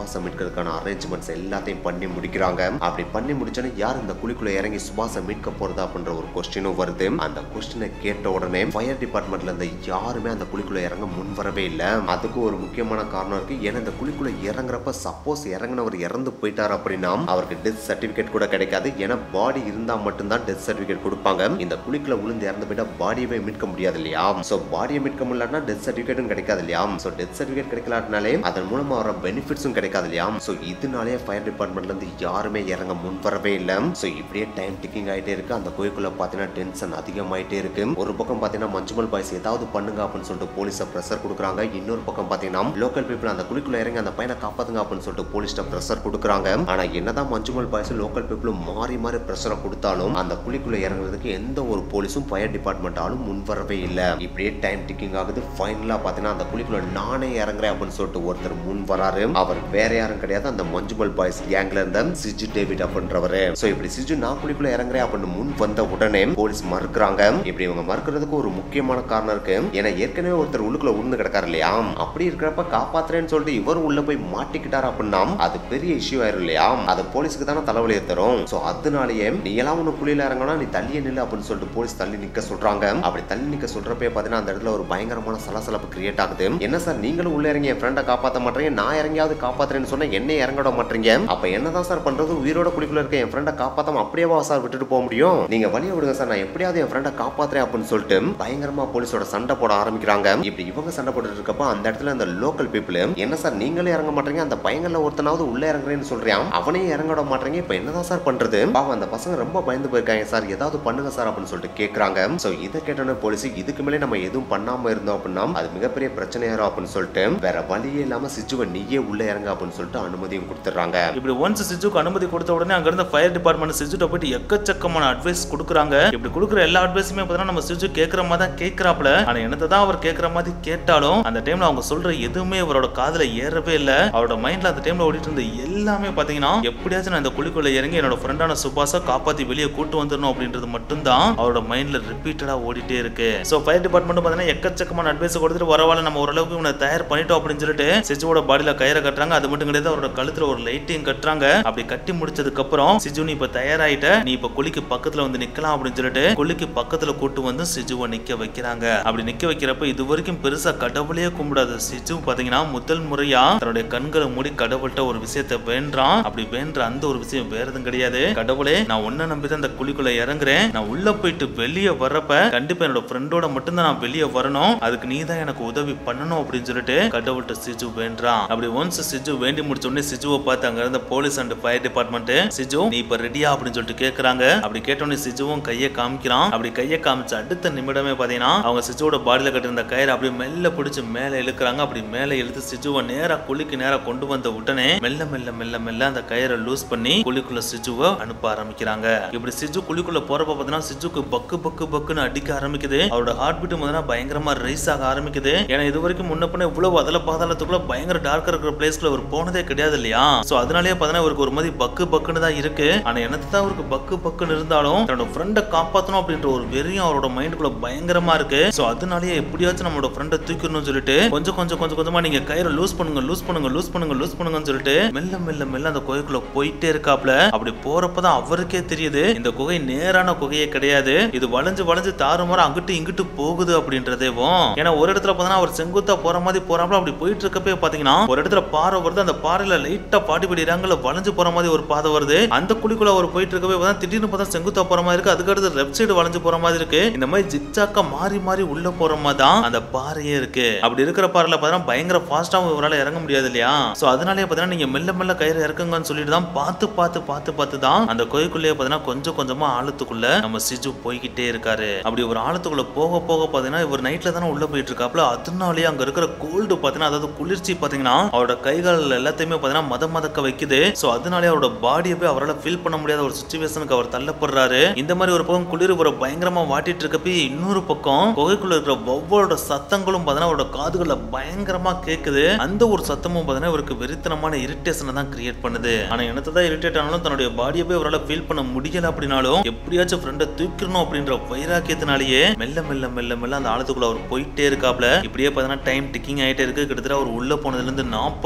சுபாஷை மீட்கிறதுக்கான அரேஞ்ச்மெண்ட்ஸ் எல்லாத்தையும் பண்ணி முடிக்கிறாங்க அப்படி பண்ணி முடிச்சோன்னே யார் இந்த குழிக்குள்ள இறங்கி சுபாஷை மீட்க போறது அப்படின்ற ஒரு கொஸ்டினும் வருது அந்த கொஸ்டினை கேட்ட உடனே ஃபயர் டிபார்ட்மெண்ட்ல இருந்து யாருமே அந்த குழிக்குள்ள இறங்க முன் வரவே இல்லை அதுக்கு ஒரு முக்கியமான காரணம் இருக்கு ஏன்னா இந்த குழிக்குள்ள இறங்குறப்ப சப்போஸ் இறங்கினவர் இறந்து போயிட்டார் அப்படின்னா அவருக்கு டெத் சர்டிபிகேட் கூட கிடைக்காது ஏன்னா பாடி இருந்தா மட்டும்தான் டெத் சர்டிபிகேட் கொடுப்பாங்க இந்த குழிக்குள்ள விழுந்து இறந்து போயிட்டா பாடியவே மீட்க முடியாது இல்லையா சோ பாடியை மீட்க முடியலன்னா டெத் சர்டிபிகேட்டும் கிடைக்காது இல்லையா சோ டெத் சர்டிபிகேட் கிடைக்கலாட்டினாலே அதன் மூலமா வர பெனிஃபிட்ஸும் கிடைக்காது இல்லையா சோ இதனாலே ஃபயர் டிபார்ட்மெண்ட்ல இருந்து யாருமே இறங்க முன் வரவே இல்லை சோ இப்படியே டைம் டிக்கிங் ஆயிட்டே இருக்கு அந்த கோயிலுக்குள்ள பாத்தீங்கன்னா டென்ஷன் அதிகமாயிட்டே இருக்கு ஒரு பக்கம் பாத்தீங்கன்னா மஞ்சுமல் பாய்ஸ் ஏதாவது பண்ணுங்க அப்படின்னு சொல்லிட்டு போலீஸை ப்ரெஷர் கொடுக்குறாங்க இன்னொரு பக்கம் பாத்தீங்கன்னா லோக்கல் பீப்புள் அந்த குழிக்குள்ள இறங்கி அந்த பையனை காப்பாத்துங்க அப்படின்னு சொல்லிட்டு போலீஸ்ட ப்ரெஷர் கொடுக்குறாங்க ஆனா என்னதான் மஞ்சுமல் பாய்ஸ் லோக்கல் பீப்புளும் மாறி மாறி ப்ரெஷரை கொடுத்தாலும் அந்த குழிக்குள்ள இறங்குறதுக்கு எந்த ஒரு போலீஸும் ஃபயர் டிபார்ட்மெண்டாலும் முன் வரவே இல்லை இப்படியே டைம் டிக்கிங் ஆகுது ஃபைனலா பாத்தீங்கன்னா அந்த குழிக்குள்ள நானே இறங்குறேன் அப்படின்னு சொல்லிட்டு ஒருத்தர் முன் வராரு அவர் வேற யாரும் கிடையாது அந்த மஞ்சுமல் பாய்ஸ் கேங்ல இருந்த சிஜு டேவிட் அப்படின்றவரு சோ இப்படி சிஜு நான் குழிக்குள்ள இறங்குறேன் அப்படின்னு முன் வந்த உடனே போலீஸ் மறுக்கிறாங்க இப்படி இவங்க மறுக்கிறதுக்கு ஒரு முக்கியமான காரணம் இருக்கு ஏன்னா ஏற்கனவே ஒருத்தர் உள்ளுக்குள்ள உழுந்து கிடக்காரு இல்லையா அப்படி இருக்கிறப்ப காப்பாத்துறேன்னு சொல்லிட்டு இவரும் உள்ள போய் மாட்டிக்கிட்டாரு அப்படின்னா அது பெரிய இஷ்யூ ஆயிரும் இல்லையா அது போலீஸுக்கு தானே தலைவலியை தரும் சோ அதனாலயே நீ எல்லாம் ஒண்ணு குழியில இறங்கணும் நீ தள்ளியே நில்லு அப்படின்னு சொல்லிட்டு போலீஸ் தள்ளி நிக்க சொல்றாங்க அப்படி தள்ளி நிக்க சொல்றப்பே பாத்தீங்கன்னா அந்த இடத்துல ஒரு பயங்கரமான சலசலப்பு கிரியேட் ஆகுது என்ன சார் நீங்களும் உள்ள இறங்கி என் ஃப்ரெண்டை காப்பாத்த மாட்டீங்க நான் இறங்கியாவது காப்பாத்துறேன்னு சொன்னா என்ன இறங்க விட மாட்டீங்க அப்ப என்னதான் சார் பண்றது உயிரோட குழிக்குள்ள இருக்க என் ஃப்ரெண்டை காப்பாத்தாம அப்படியேவா சார் விட்டுட்டு போக முடியும் நீங்க வழிய விடுங்க சார் நான் எப்படியாவது என் ஃப்ரெண்டை காப்பாத்துறேன் அப்படின்னு சொல்லிட்டு பயங்கரமா போலீஸோட சண்டை போட ஆரம்பிக்கிறாங்க இப்படி இவங்க சண்டை போட்டுட்டு இருக்கப்ப அந்த இடத்துல அந்த லோக்கல் பீப்புள் என்ன சார் நீங்களே இறங்க மாட்டீங்க அந்த பையன்ல ஒருத்தனாவது உள்ள இறங்குறேன்னு சொல்றியான் அவனே இறங்க விட மாட்டீங்க இப்ப என்னதான் சார் பண்றது பாவம் அந்த பசங்க ரொம்ப பயந்து போயிருக்காங்க சார் ஏதாவது பண்ணுங்க சார் அப்படின்னு சொல்லிட்டு கேக்குறாங்க சோ இதை கேட்டோன்னே போலீஸ் இதுக்கு மேலே நம்ம எதுவும் பண்ணாம இருந்தோம் அப்படின்னா அது மிகப்பெரிய பிரச்சனையாயிரும் அப்படின்னு சொல்லிட்டு வேற வழியே இல்லாம சிச்சுவை நீயே உள்ள இறங்க அப்படின்னு சொல்லிட்டு அனுமதியும் கொடுத்துறாங்க இப்படி ஒன்ஸ் சிஜுக்கு அனுமதி கொடுத்த உடனே அங்க இருந்த ஃபயர் டிபார்ட்மெண்ட் சிஜுட்ட போயிட்டு எக்கச்சக்கமான அட்வைஸ் கொடுக்குறாங்க இப்படி கொடுக்குற எல்லா அட்வைஸுமே பார்த்தீங்கன்னா நம்ம சிஜு கேட்குற மாதிரி தான் கேட்கறாப்ல ஆனா என்னத்தை தான் அவர் கேட்குற மாதிரி கேட்டாலும் அந்த டைம்ல அவங்க சொல்ற எதுவுமே அவரோட காதுல ஏறவே இல்லை அவரோட மைண்ட்ல அந்த டைம்ல ஓடிட்டு இருந்த எல்லாமே பாத்தீங்கன்னா எப்படியாச்சும் நான் இந்த குழிக்குள்ள இறங்கி என்னோட ஃப்ரெண்டான சுபாஷை காப்பாத்தி வெளியே கூட்டு வந்துடணும் அப்படின்றது மட்டும்தான் அவரோட மைண்ட்ல ரிப்பீட்டடா ஓடிட்டே இருக்கு சோ ஃபயர் டிபார்ட்மெண்ட் பாத்தீங்கன்னா எக்கச்சக்கமான அட்வைஸ் கொடுத்துட்டு வரவால நம்ம ஓரளவுக்கு இவனை தயார் பண்ணிட்டோம் அப்படின்னு சொல்லிட்டு சிஜுவோட பாடியில கயிறை கட்டுறாங்க அது மட்டும் கிடையாது அவரோட கழுத்துல ஒரு லைட்டையும் கட்டுறாங்க அப்படி கட்டி முடிச்சதுக்கு அப்புறம் சிஜு நீ இப்ப தயாராயிட்ட நீ இப்ப குழிக்கு பக்கத்துல வந்து நிக்கலாம் அப்படின்னு சொல்லிட்டு குழிக்கு பக்கத்துல கூட்டு வந்து சிஜுவை நிக்க வைக்கிறாங்க அப்படி நிக்க வைக்கிறப்ப இது வரைக்கும் பெருசா கடவுளையே கும்பிடாத சிஜு பாத்தீங்கன்னா முதல் முறையா தன்னுடைய கண்களை மூடி கடவுள்கிட்ட ஒரு விஷயத்தை வேண்டான் அப்படி வேண்ட அந்த ஒரு விஷயம் வேற எதுவும் கிடையாது கடவுளே நான் உன்னை நம்பி தான் இந்த குழிக்குள்ள இறங்குறேன் நான் உள்ள போயிட்டு வெளியே வர்றப்ப கண்டிப்பா என்னோட ஃப்ரெண்டோட மட்டும்தான் நான் வெளியே வரணும் அதுக்கு நீ தான் எனக்கு உதவி பண்ணணும் அப்படின்னு சொல்லிட்டு கடவுள்கிட்ட சிஜு வேண்டான் அப்படி ஒன்ஸ் சிஜு வேண்டி முடிச்ச உடனே சிஜுவை பார்த்து அங்க இருந்த police and fire department Siju நீ இப்ப ரெடியா அப்படின்னு சொல்லிட்டு கேக்குறாங்க அப்படி கேட்டோடனே சிஜுவும் கையை காமிக்கிறான் அப்படி கையை காமிச்ச அடுத்த நிமிடமே பாத்தீங்கன்னா அவங்க சிஜுவோட பாடியில கட்டிருந்த கயிறு அப்படியே மெல்ல பிடிச்சு மேல இழுக்கிறாங்க அப்படி மேல இழுத்து சிஜுவை நேரா குழிக்கு நேரா கொண்டு வந்த உடனே மெல்ல மெல்ல மெல்ல மெல்ல அந்த கயிறை லூஸ் பண்ணி குழிக்குள்ள சிஜுவை அனுப்ப ஆரம்பிக்கிறாங்க இப்படி சிஜு குழிக்குள்ள போறப்ப பாத்தீங்கன்னா சிஜுக்கு பக்கு பக்கு பக்குன்னு அடிக்க ஆரம்பிக்குது அவரோட ஹார்ட் பீட் முதல்ல பயங்கரமா ரைஸ் ஆக ஆரம்பிக்குது ஏன்னா இது வரைக்கும் முன்ன பின்ன இவ்வளவு அதல பாதாளத்துக்குள்ள பயங்கர டார்க்கா இருக்கிற பிளேஸ்ல அவர் போனதே கிடையாது இல்லையா சோ அதனாலேயே பாத்தீங்கன்னா இவருக்கு ஒரு மாதிரி பக்கு பக்குன்னு தான் இருக்கு ஆனா என்னத்தை தான் அவருக்கு பக்கு பக்குன்னு இருந்தாலும் தன்னோட ஃப்ரெண்டை காப்பாத்தணும் அப்படின்ற ஒரு வெறியும் அவரோட மைண்டுக்குள்ள பயங்கரமா இருக்கு சோ அதனாலேயே எப்படியாச்சும் நம்மளோட ஃப்ரெண்டை தூக்கணும்னு சொல்லிட்டு கொஞ்சம் கொஞ்சம் கொஞ்சம் கொஞ்சமா நீங்க கயிறை லூஸ் பண்ணுங்க லூஸ் பண்ணுங்க லூஸ் பண்ணுங்க லூஸ் பண்ணுங்கன்னு சொல்லிட்டு மெல்ல மெல்ல மெல்ல அந்த குகைக்குள்ள போயிட்டே இருக்காப்ல அப்படி போறப்பதான் அவருக்கே தெரியுது இந்த குகை நேரான குகையே கிடையாது இது வளைஞ்சு வளைஞ்சு தாறுமாற அங்கிட்டு இங்கிட்டு போகுது அப்படின்றதேவும் ஏன்னா ஒரு இடத்துல பார்த்தீங்கன்னா அவர் செங்குத்தா போற மாதிரி போறாப்ல அப்படி போயிட்டு இருக்கப்பே பாத்தீங்கன்னா ஒரு இடத்துல பாறை வருது அந்த பாறையில லைட்டா பாடி படிக்கிறாங்கல்ல வளைஞ்சு போற மாதிரி ஒரு பாதை வருது அந்த குழிக்குள்ள அவர் போயிட்டு இருக்கப்பே பார்த்தா திடீர்னு பார்த்தா செங்குத்தா போற மாதிரி இருக்கு அதுக்கு அடுத்து லெஃப்ட் சைடு வளைஞ்சு போற மாதிரி இருக்கு இந்த மாதிரி ஜிக்ஜாக்கா மாறி மாறி உள்ள போற மாதிரி தான் அந்த பாறையே இருக்கு அப்படி இருக்கிற பாறையில பார்த்தீங்கன்னா பயங்கர ஃபாஸ்டாவும் இவரால இறங்க முடியாது இல்லையா சோ அதனாலே பார்த்தீங்கன்னா நீங்க மெல்ல மெல்ல கயிறு இறக்குங்கன்னு சொல்லிட்டு தான் பார்த்து பார்த்து பார்த்து பார்த்து தான் அந்த கோயிலுக்குள்ளேயே பார்த்தீங்கன்னா கொஞ்சம் கொஞ்சமா ஆழத்துக்குள்ள நம்ம சிஜு போய்கிட்டே இருக்காரு அப்படி ஒரு ஆழத்துக்குள்ள போக போக பார்த்தீங்கன்னா இவர் நைட்ல தானே உள்ள போயிட்டு இருக்காப்ல அதனாலேயே அங்க இருக்கிற கோல்டு பார்த்தீங்கன்னா அதாவது குளிர்ச்சி பார்த்தீங்கன்னா அவரோட கைகள் எல்லாத்தையுமே பார்த்தீங்கன்னா மத மதக்க வைக்குது சோ அதனாலே அவரோட பாடியை போய் அவரால் ஃபீல் பண்ண முடியாத ஒரு சுச்சுவேஷனுக்கு அவர் தள்ளப்படுறாரு இந்த மாதிரி ஒரு பக்கம் குளிர் ஒரு பயங்கரமா வாட்டிட்டு இருக்கப்ப இன்னொரு பக்கம் குகைக்குள்ள இருக்கிற ஒவ்வொரு சத்தங்களும் பார்த்தீங்கன்னா அவரோட காதுகள்ல பயங்கரமா கேக்குது அந்த ஒரு சத்தமும் பார்த்தீங்கன்னா இவருக்கு வெறித்தனமான இரிட்டேஷனை தான் கிரியேட் பண்ணுது ஆனா என்னத்தை தான் இரிட்டேட் ஆனாலும் தன்னுடைய பாடியை போய் அவரால் ஃபீல் பண்ண முடியல அப்படின்னாலும் எப்படியாச்சும் ஃப்ரெண்டை தூக்கிடணும் அப்படின்ற வைராக்கியத்தினாலேயே மெல்ல மெல்ல மெல்ல மெல்ல அந்த ஆழத்துக்குள்ள அவர் போயிட்டே இருக்காப்ல இப்படியே பார்த்தீங்கன்னா டைம் டிக்கிங் ஆயிட்டே இருக்கு கிட்டத்தட்ட அவர் உள்ள போனதுல இருந்து நாற்பது நிமிடமும்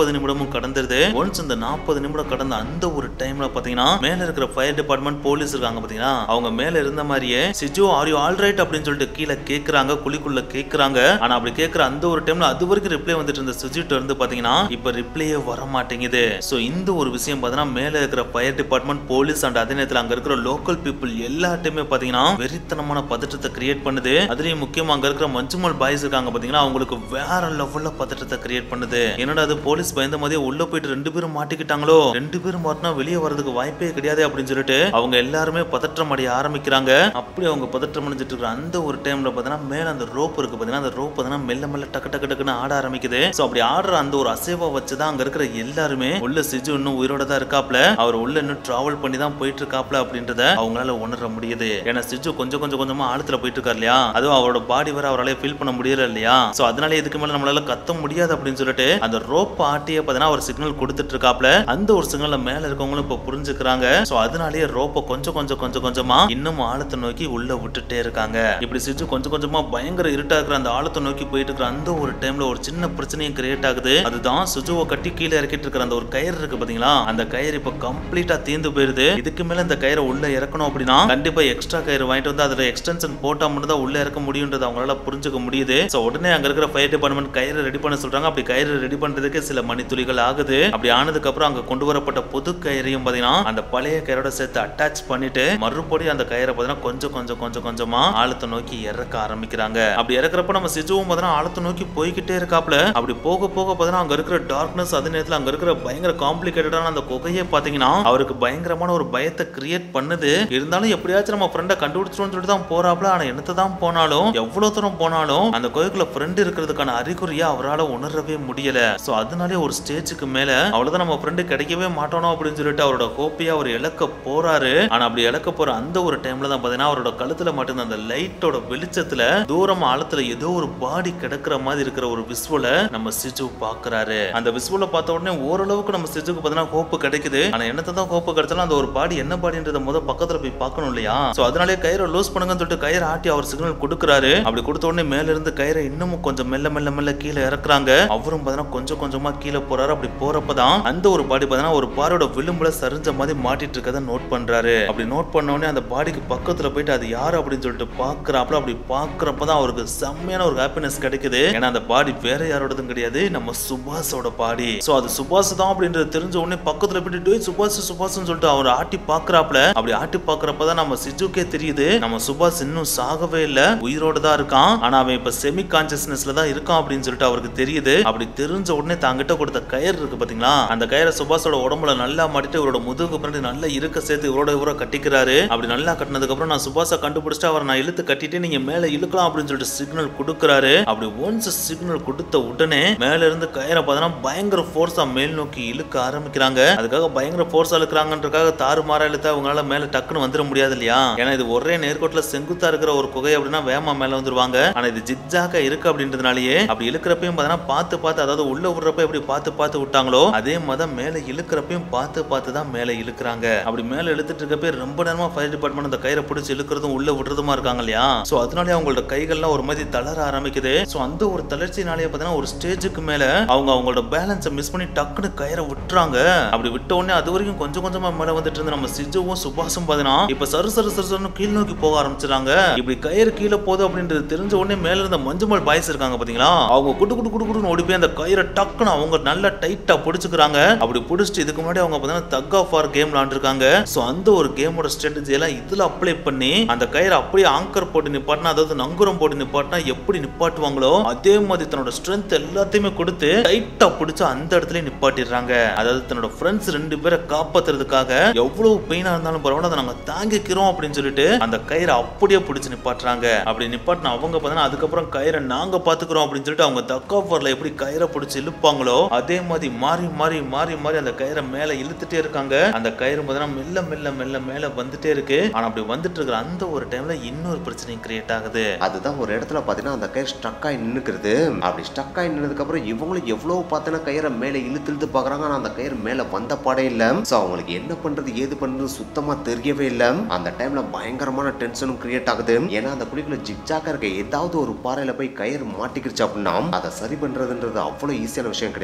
நிமிடம் கடந்துருது ஒன்ஸ் இந்த நாற்பது நிமிடம் கடந்த அந்த ஒரு டைம்ல பாத்தீங்கன்னா மேல இருக்கிற ஃபயர் டிபார்ட்மெண்ட் போலீஸ் இருக்காங்க பாத்தீங்கன்னா அவங்க மேல இருந்த மாதிரியே Siju are you all right அப்படின்னு சொல்லிட்டு கீழே கேக்குறாங்க குழிக்குள்ள கேக்குறாங்க ஆனா அப்படி கேக்குற அந்த ஒரு டைம்ல அது வரைக்கும் ரிப்ளை வந்துட்டு இருந்த சுஜிட்ட இருந்து பாத்தீங்கன்னா இப்ப ரிப்ளையே வர மாட்டேங்குது சோ இந்த ஒரு விஷயம் பாத்தீங்கன்னா மேல இருக்கிற ஃபயர் டிபார்ட்மெண்ட் போலீஸ் அண்ட் அதே நேரத்துல அங்க இருக்கிற லோக்கல் பீப்புள் எல்லாத்தையுமே பாத்தீங்கன்னா வெறித்தனமான பதற்றத்தை கிரியேட் பண்ணுது அதுலயும் முக்கியமா அங்க இருக்கிற மஞ்சுமல் பாய்ஸ் இருக்காங்க பாத்தீங்கன்னா அவங்களுக்கு வேற லெவல்ல பதற்றத்தை கிரியேட் பண்ணுது என்னடா அது போலீஸ் பயந்த மாதிரியே உள்ள போயிட்டு ரெண்டு பேரும் மாட்டிக்கிட்டாங்களோ ரெண்டு பேரும் மாட்டினா வெளியே வரதுக்கு வாய்ப்பே கிடையாது அப்படின்னு சொல்லிட்டு அவங்க எல்லாருமே பதற்றம் அடைய ஆரம்பிக்கிறாங்க அப்படி அவங்க பதற்றம் அடைஞ்சிட்டு இருக்கிற அந்த ஒரு டைம்ல பாத்தீங்கன்னா மேல அந்த ரோப் இருக்கு பாத்தீங்கன்னா அந்த ரோப் பாத்தீங்கன்னா மெல்ல மெல்ல டக்கு டக்கு டக்குன்னு ஆட ஆரம்பிக்குது சோ அப்படி ஆடுற அந்த ஒரு அசைவா வச்சுதான் அங்க இருக்கிற எல்லாருமே உள்ள சிஜு இன்னும் உயிரோட தான் இருக்காப்ல அவர் உள்ள இன்னும் டிராவல் பண்ணி தான் போயிட்டு இருக்காப்ல அப்படின்றத அவங்களால உணர முடியுது ஏன்னா சிஜு கொஞ்சம் கொஞ்சம் கொஞ்சமா ஆழத்துல போயிட்டு இருக்காரு இல்லையா அதுவும் அவரோட பாடி வர அவரால ஃபீல் பண்ண முடியல இல்லையா சோ அதனால இதுக்கு மேல நம்மளால கத்த முடியாது அப்படின்னு சொல்லிட்டு அந்த ரோப் ஆட்டிய பார்த்தீங்கன்னா ஒரு சிக்னல் கொடுத்துட்டு இருக்காப்ல அந்த ஒரு சிக்னல்ல மேல இருக்கவங்களும் இப்ப புரிஞ்சுக்கிறாங்க சோ அதனாலேயே ரோப்பை கொஞ்சம் கொஞ்சம் கொஞ்சம் கொஞ்சமா இன்னும் ஆழத்தை நோக்கி உள்ள விட்டுட்டே இருக்காங்க இப்படி சிஜு கொஞ்சம் கொஞ்சமா பயங்கர இருட்டா இருக்கிற அந்த ஆழத்தை நோக்கி போயிட்டு இருக்கிற அந்த ஒரு டைம்ல ஒரு சின்ன பிரச்சனையும் கிரியேட் ஆகுது அதுதான் சுஜுவை கட்டி கீழே இறக்கிட்டு இருக்கிற அந்த ஒரு கயிறு இருக்கு பாத்தீங்களா அந்த கயிறு இப்ப கம்ப்ளீட்டா தீர்ந்து போயிருது இதுக்கு மேல இந்த கயிறை உள்ள இறக்கணும் அப்படின்னா கண்டிப்பா எக்ஸ்ட்ரா கயிறு வாங்கிட்டு வந்து அதுல எக்ஸ்டென்ஷன் போட்டா மட்டும் தான் உள்ள இறக்க முடியுன்றது அவங்களால புரிஞ்சுக்க முடியுது சோ உடனே அங்க இருக்கிற ஃபயர் டிபார்ட்மெண்ட் கயிறு ரெடி பண்ண சொல்றாங்க அப்படி கயிறு ரெடி பண்றதுக்கு சில மணித்துளிகள் ஆகுது அப்படி ஆனதுக்கு அப்புறம் அங்க கொண்டு வரப்பட்ட புது கயிறையும் பாத்தீங்கன்னா அந்த பழைய கயிறோட சேர்த்து அட்டாச் பண்ணிட்டு மறுபடியும் அந்த கயிறை பாத்தீங்கன்னா கொஞ்சம் கொஞ்சம் கொஞ்சம் கொஞ்சமா ஆழத்தை நோக்கி இறக்க ஆரம்பிக்கிறாங்க அப்படி இறக்குறப்ப நம்ம சிஜுவும் பாத்தீங்கன்னா ஆழத்தை நோக்கி போய்கிட்டே இருக்காப்ல அப்படி போக போக பாத்தீங்கன்னா அங்க இருக்கிற டார்க்னஸ் அதே நேரத்துல அங்க இருக்கிற பயங்கர காம்ப்ளிகேட்டடான அந்த குகையை பாத்தீங்கன்னா அவருக்கு பயங்கரமான ஒரு பயத்தை கிரியேட் பண்ணுது இருந்தாலும் எப்படியாச்சும் நம்ம ஃப்ரெண்டை கண்டுபிடிச்சிருவோம்னு சொல்லிட்டு தான் போறாப்ல ஆனா என்னத்தை தான் போனாலும் எவ்வளவு தூரம் போனாலும் அந்த கோயிலுக்குள்ள ஃப்ரெண்ட் இருக்கிறதுக்கான அறிகுறியா அவரால உணரவே முடியல சோ அதனாலே ஒரு ஸ்டேஜுக்கு மேல அவ்வளவுதான் நம்ம ஃப்ரெண்டு கிடைக்கவே மாட்டோம் அப்படின்னு சொல்லிட்டு அவரோட கோப்பையா அவர் இழக்க போறாரு ஆனா அப்படி இழக்க போற அந்த ஒரு டைம்ல தான் பாத்தீங்கன்னா அவரோட கழுத்துல மட்டும் அந்த லைட்டோட வெளிச்சத்துல தூரம் ஆழத்துல ஏதோ ஒரு பாடி கிடக்குற மாதிரி இருக்கிற ஒரு விஸ்வல நம்ம சிஜு பாக்குறாரு அந்த விஸ்வல பார்த்த உடனே ஓரளவுக்கு நம்ம சிஜுக்கு பாத்தீங்கன்னா கோப்பு கிடைக்குது ஆனா என்னத்தை தான் கோப்பு கிடைச்சாலும் அந்த ஒரு பாடி என்ன பாடின்றத முத பக்கத்துல போய் பார்க்கணும் இல்லையா சோ அதனாலே கயிறை லூஸ் பண்ணுங்கன்னு சொல்லிட்டு கயிறை ஆட்டி அவர் சிக்னல் கொடுக்குறாரு அப்படி கொடுத்த உடனே மேல இருந்து கயிறை இன்னமும் கொஞ்சம் மெல்ல மெல்ல மெல்ல கீழே இறக்குறாங்க அவரும் பாத்தீங்கன்னா கொஞ்சம் கொஞ்சமா கீழே போறாரு அப்படி போறப்பதான் அந்த ஒரு பாடி பாத்தீங்கன்னா ஒரு பாரோட விளிம்புல சரிஞ்ச மாதிரி மாட்டிட்டு இருக்கதை நோட் பண்றாரு அப்படி நோட் பண்ண உடனே அந்த பாடிக்கு பக்கத்துல போயிட்டு அது யாரு அப்படின்னு சொல்லிட்டு பாக்குறாப்புல அப்படி பாக்குறப்பதான் அவருக்கு செம்மையான ஒரு ஹாப்பினஸ் கிடைக்குது ஏன்னா அந்த பாடி வேற யாரோடதும் கிடையாது நம்ம சுபாஷோட பாடி சோ அது சுபாஷ் தான் அப்படின்றது தெரிஞ்ச உடனே பக்கத்துல போயிட்டு "டேய், சுபாஷ் சுபாஷ்னு சொல்லிட்டு அவர் ஆட்டி பாக்குறாப்புல அப்படி ஆட்டி பாக்குறப்பதான் நம்ம சிஜுக்கே தெரியுது நம்ம சுபாஷ் இன்னும் சாகவே இல்ல உயிரோட தான் இருக்கான் ஆனா அவன் இப்ப செமி கான்சியஸ்னஸ்ல தான் இருக்கான் அப்படின்னு சொல்லிட்டு அவருக்கு தெரியுது அப்படி தெரிஞ்ச உடனே தாங்கிட்ட கொடுத்த கயிறு இருக்கு பாத்தீங்களா அந்த கயிறை சுபாஷோட உடம்புல நல்லா மாட்டிட்டு இவரோட முதுகுக்கு பின்னாடி நல்லா இருக்க சேர்த்து இவரோட இவரை கட்டிக்கிறாரு அப்படி நல்லா கட்டினதுக்கு அப்புறம் நான் சுபாஷை கண்டுபிடிச்சிட்டு அவரை நான் இழுத்து கட்டிட்டு நீங்க மேல இழுக்கலாம் அப்படின்னு சொல்லிட்டு சிக்னல் கொடுக்குறாரு அப்படி ஒன்ஸ் சிக்னல் கொடுத்த உடனே மேல இருந்து கயிறை பார்த்தீங்கன்னா பயங்கர ஃபோர்ஸா மேல் நோக்கி இழுக்க ஆரம்பிக்கிறாங்க அதுக்காக பயங்கர ஃபோர்ஸா இழுக்கிறாங்கன்றக்காக தாறு மாறா இழுத்தா அவங்களால மேல டக்குன்னு வந்துட முடியாது இல்லையா ஏன்னா இது ஒரே நேர்கோட்டில் செங்குத்தா இருக்கிற ஒரு குகை அப்படின்னா வேமா மேல வந்துருவாங்க ஆனா இது ஜிக்ஜாக்கா இருக்கு அப்படின்றதுனாலயே அப்படி இழுக்கிறப்பையும் பார்த்தீங்கன்னா பார்த்து பார்த்து அதாவது உள்ள விடுறப்ப எப்படி பார்த்து பார்த்து விட்டாங்களோ அதே மாதிரி மேல இழுக்கிறப்பையும் பார்த்து பார்த்து தான் மேல இழுக்கிறாங்க அப்படி மேல இழுத்துட்டு இருக்கப்ப ரொம்ப நேரமா ஃபயர் டிபார்ட்மெண்ட் அந்த கயிறை பிடிச்சி இழுக்கிறதும் உள்ள விடுறதுமா இருக்காங்க இல்லையா சோ அதனாலே அவங்களோட கைகள்லாம் ஒரு மாதிரி தளர ஆரம்பிக்குது சோ அந்த ஒரு தளர்ச்சினாலேயே பார்த்தீங்கன்னா ஒரு ஸ்டேஜுக்கு மேல அவங்க அவங்களோட பேலன்ஸை மிஸ் பண்ணி டக்குன்னு கயிறை விட்டுறாங்க அப்படி விட்ட உடனே அது வரைக்கும் கொஞ்சம் கொஞ்சமா மேல வந்துட்டு இருந்த நம்ம சிஜுவும் சுபாஷும் பார்த்தீங்கன்னா இப்ப சரு சரு சரு சருன்னு கீழ் நோக்கி போக ஆரம்பிச்சிடாங்க இப்படி கயிறு கீழே போகுது அப்படின்றது தெரிஞ்ச உடனே மேல இருந்த மஞ்சுமல் பாய்ஸ் இருக்காங்க பாத்தீங்களா அவங்க குடு குடு குடு குடுன்னு ஓடி போய் அந்த கயிறை டக்குன்னு அவங்க நல்லா டைட்டா பிடிச்சுக்கிறாங்க அப்படி பிடிச்சிட்டு இதுக்கு முன்னாடி அவங்க பார்த்தீங்கன்னா தக் ஆஃப் ஆர் கேம் விளாண்டுருக்காங்க சோ அந்த ஒரு கேமோட ஸ்ட்ராட்டஜி எல்லாம் இதுல அப்ளை பண்ணி அந்த கயிறை அப்படியே ஆங்கர் போட்டு நிப்பாட்டினா அதாவது நங்குரம் போட்டு நிப்பாட்டினா எப்படி நிப்பாட்டுவாங்களோ அதே மாதிரி தன்னோட ஸ்ட்ரென்த் எல்லாத்தையுமே கொடுத்து டைட்டா பிடிச்சு அந்த இடத்துல நிப்பாட்டிடுறாங்க அதாவது தன்னோட ஃப்ரெண்ட்ஸ் ரெண்டு பேரை காப்பாத்துறதுக்காக எவ்வளவு பெயினா இருந்தாலும் பரவாயில்ல அதை நாங்க தாங்கிக்கிறோம் அப்படின்னு சொல்லிட்டு அந்த கயிறை அப்படியே பிடிச்சு நிப்பாட்டுறாங்க அப்படி நிப்பாட்டின அவங்க பார்த்தீங்கன்னா அதுக்கப்புறம் கயிறை நாங்க பாத்துக்கிறோம் அப்படின்னு சொல்லிட்டு அவங்க தக்காஃபர்ல எப்படி கயிறை பிடிச்சு இழுப்பாங்களோ அதே மாதிரி மாறி மாறி மாறி மாறி அந்த கயிறை மேல இழுத்துட்டே இருக்காங்க அந்த கயிறு பார்த்தீங்கன்னா மெல்ல மெல்ல மெல்ல மேல வந்துட்டே இருக்கு ஆனா அப்படி வந்துட்டு இருக்கிற அந்த ஒரு டைம்ல இன்னொரு பிரச்சனையும் கிரியேட் ஆகுது அதுதான் ஒரு இடத்துல பார்த்தீங்கன்னா அந்த கயிறு ஸ்டக் ஆகி நின்னுக்கிறது அப்படி ஸ்டக் ஆகி நின்னதுக்கு அப்புறம் இவங்களும் எவ்வளவு பார்த்தீங்கன்னா கயிறை மேலே இழுத்து இழுத்து பார்க்கறாங்க ஆனா அந்த கயிறு மேலே வந்த பாடே இல்ல ஸோ அவங்களுக்கு என்ன பண்றது ஏது பண்றது சுத்தமா தெரியவே இல்ல அந்த டைம்ல பயங்கரமான டென்ஷனும் கிரியேட் ஆகுது ஏன்னா அந்த குழிக்குள்ள ஜிக்ஜாக்கா இருக்க ஏதாவது ஒரு பாறையில போய் கயிறு மாட்டிக்கிடுச்சு அப்படின்னா அதை சரி பண்றதுன்றது அவ்வளவு ஈஸியான விஷயம் கிடையாது இல்லையா